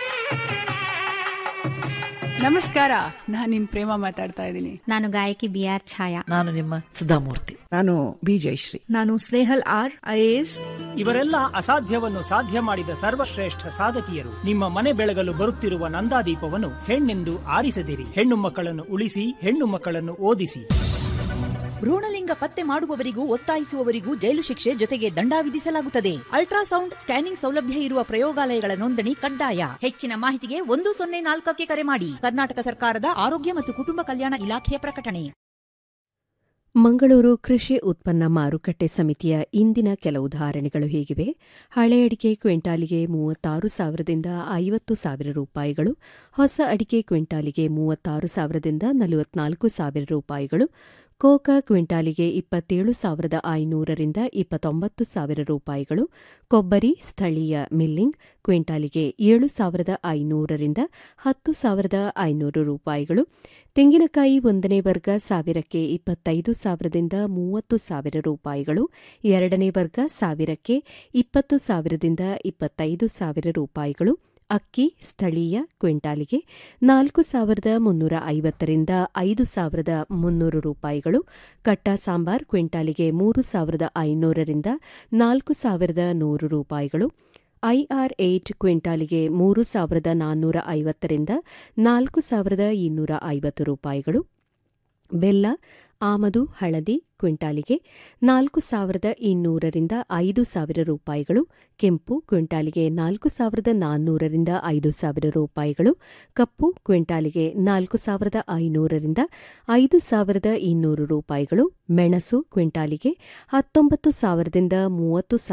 ನಮಸ್ಕಾರ ನಾನ್ ನಿಮ್ ಪ್ರೇಮ ಮಾತಾಡ್ತಾ ಇದ್ದೀನಿ ನಾನು ಗಾಯಕಿ ಬಿ ಆರ್ ಛಾಯಾ ನಾನು ನಿಮ್ಮ ಸುಧಾಮೂರ್ತಿ ನಾನು ಬಿ ಜಯಶ್ರೀ ನಾನು ಸ್ನೇಹಲ್ ಆರ್ ಐಎಎಸ್ ಇವರೆಲ್ಲ ಅಸಾಧ್ಯವನ್ನು ಸಾಧ್ಯ ಮಾಡಿದ ಸರ್ವಶ್ರೇಷ್ಠ ಸಾಧಕಿಯರು ನಿಮ್ಮ ಮನೆ ಬೆಳಗಲು ಬರುತ್ತಿರುವ ನಂದಾದೀಪವನ್ನು ಹೆಣ್ಣೆಂದು ಆರಿಸದಿರಿ ಹೆಣ್ಣು ಮಕ್ಕಳನ್ನು ಉಳಿಸಿ ಹೆಣ್ಣು ಮಕ್ಕಳನ್ನು ಓದಿಸಿ ಭ್ರೂಣಲಿಂಗ ಪತ್ತೆ ಮಾಡುವವರಿಗೂ ಒತ್ತಾಯಿಸುವವರಿಗೂ ಜೈಲು ಶಿಕ್ಷೆ ಜೊತೆಗೆ ದಂಡ ವಿಧಿಸಲಾಗುತ್ತದೆ ಅಲ್ಟ್ರಾಸೌಂಡ್ ಸ್ಕ್ಯಾನಿಂಗ್ ಸೌಲಭ್ಯ ಇರುವ ಪ್ರಯೋಗಾಲಯಗಳ ನೋಂದಣಿ ಕಡ್ಡಾಯ ಹೆಚ್ಚಿನ ಮಾಹಿತಿಗೆ ಒಂದು ಸೊನ್ನೆ ನಾಲ್ಕಕ್ಕೆ ಕರೆ ಮಾಡಿ ಕರ್ನಾಟಕ ಸರ್ಕಾರದ ಆರೋಗ್ಯ ಮತ್ತು ಕುಟುಂಬ ಕಲ್ಯಾಣ ಇಲಾಖೆಯ ಪ್ರಕಟಣೆ ಮಂಗಳೂರು ಕೃಷಿ ಉತ್ಪನ್ನ ಮಾರುಕಟ್ಟೆ ಸಮಿತಿಯ ಇಂದಿನ ಕೆಲವು ಧಾರಣೆಗಳು ಹೀಗಿವೆ ಹಳೆ ಅಡಿಕೆ ಕ್ವಿಂಟಾಲಿಗೆ ಮೂವತ್ತಾರು ಸಾವಿರದಿಂದ ಐವತ್ತು ಸಾವಿರ ರೂಪಾಯಿಗಳು ಹೊಸ ಅಡಿಕೆ ಕ್ವಿಂಟಾಲಿಗೆ ಮೂವತ್ತಾರು ಸಾವಿರದಿಂದ ನಲವತ್ನಾಲ್ಕು ಸಾವಿರ ರೂಪಾಯಿಗಳು ಕೋಕಾ ಕ್ವಿಂಟಾಲಿಗೆ ಇಪ್ಪತ್ತೇಳು ಸಾವಿರದ ಐನೂರರಿಂದ ಇಪ್ಪತ್ತೊಂಬತ್ತು ಸಾವಿರ ರೂಪಾಯಿಗಳು ಕೊಬ್ಬರಿ ಸ್ಥಳೀಯ ಮಿಲ್ಲಿಂಗ್ ಕ್ವಿಂಟಾಲಿಗೆ ಏಳು ಸಾವಿರದ ಐನೂರರಿಂದ ಹತ್ತು ಸಾವಿರದ ಐನೂರು ರೂಪಾಯಿಗಳು ತೆಂಗಿನಕಾಯಿ ಒಂದನೇ ವರ್ಗ ಸಾವಿರಕ್ಕೆ ಇಪ್ಪತ್ತೈದು ಸಾವಿರದಿಂದ ಮೂವತ್ತು ಸಾವಿರ ರೂಪಾಯಿಗಳು ಎರಡನೇ ವರ್ಗ ಸಾವಿರಕ್ಕೆ ಇಪ್ಪತ್ತು ಸಾವಿರದಿಂದ ಇಪ್ಪತ್ತೈದು ಸಾವಿರ ರೂಪಾಯಿಗಳು ಅಕ್ಕಿ ಸ್ಥಳೀಯ ಕ್ವಿಂಟಾಲಿಗೆ ನಾಲ್ಕು ಸಾವಿರದ ಮುನ್ನೂರ ಐವತ್ತರಿಂದ ಐದು ಸಾವಿರದ ಮುನ್ನೂರು ರೂಪಾಯಿಗಳು ಕಟ್ಟ ಸಾಂಬಾರ್ ಕ್ವಿಂಟಾಲಿಗೆ ಮೂರು ಸಾವಿರದ ಐನೂರರಿಂದ ನಾಲ್ಕು ಸಾವಿರದ ನೂರು ರೂಪಾಯಿಗಳು ಐಆರ್ ಏಟ್ ಕ್ವಿಂಟಾಲಿಗೆ ಮೂರು ಸಾವಿರದ ನಾನ್ನೂರ ಐವತ್ತರಿಂದ ನಾಲ್ಕು ಸಾವಿರದ ಇನ್ನೂರ ಐವತ್ತು ರೂಪಾಯಿಗಳು ಬೆಲ್ಲ ಆಮದು ಹಳದಿ ಕ್ವಿಂಟಾಲಿಗೆ ನಾಲ್ಕು ಸಾವಿರದ ಇನ್ನೂರರಿಂದ ಐದು ಸಾವಿರ ರೂಪಾಯಿಗಳು ಕೆಂಪು ಕ್ವಿಂಟಾಲಿಗೆ ನಾಲ್ಕು ಸಾವಿರದ ನಾನ್ನೂರರಿಂದ ಐದು ಸಾವಿರ ರೂಪಾಯಿಗಳು ಕಪ್ಪು ಕ್ವಿಂಟಾಲಿಗೆ ನಾಲ್ಕು ಸಾವಿರದ ಐನೂರರಿಂದ ಐದು ಸಾವಿರದ ಇನ್ನೂರು ರೂಪಾಯಿಗಳು ಮೆಣಸು ಕ್ವಿಂಟಾಲಿಗೆ ಹತ್ತೊಂಬತ್ತು ಸಾವಿರದಿಂದ ಮೂವತ್ತು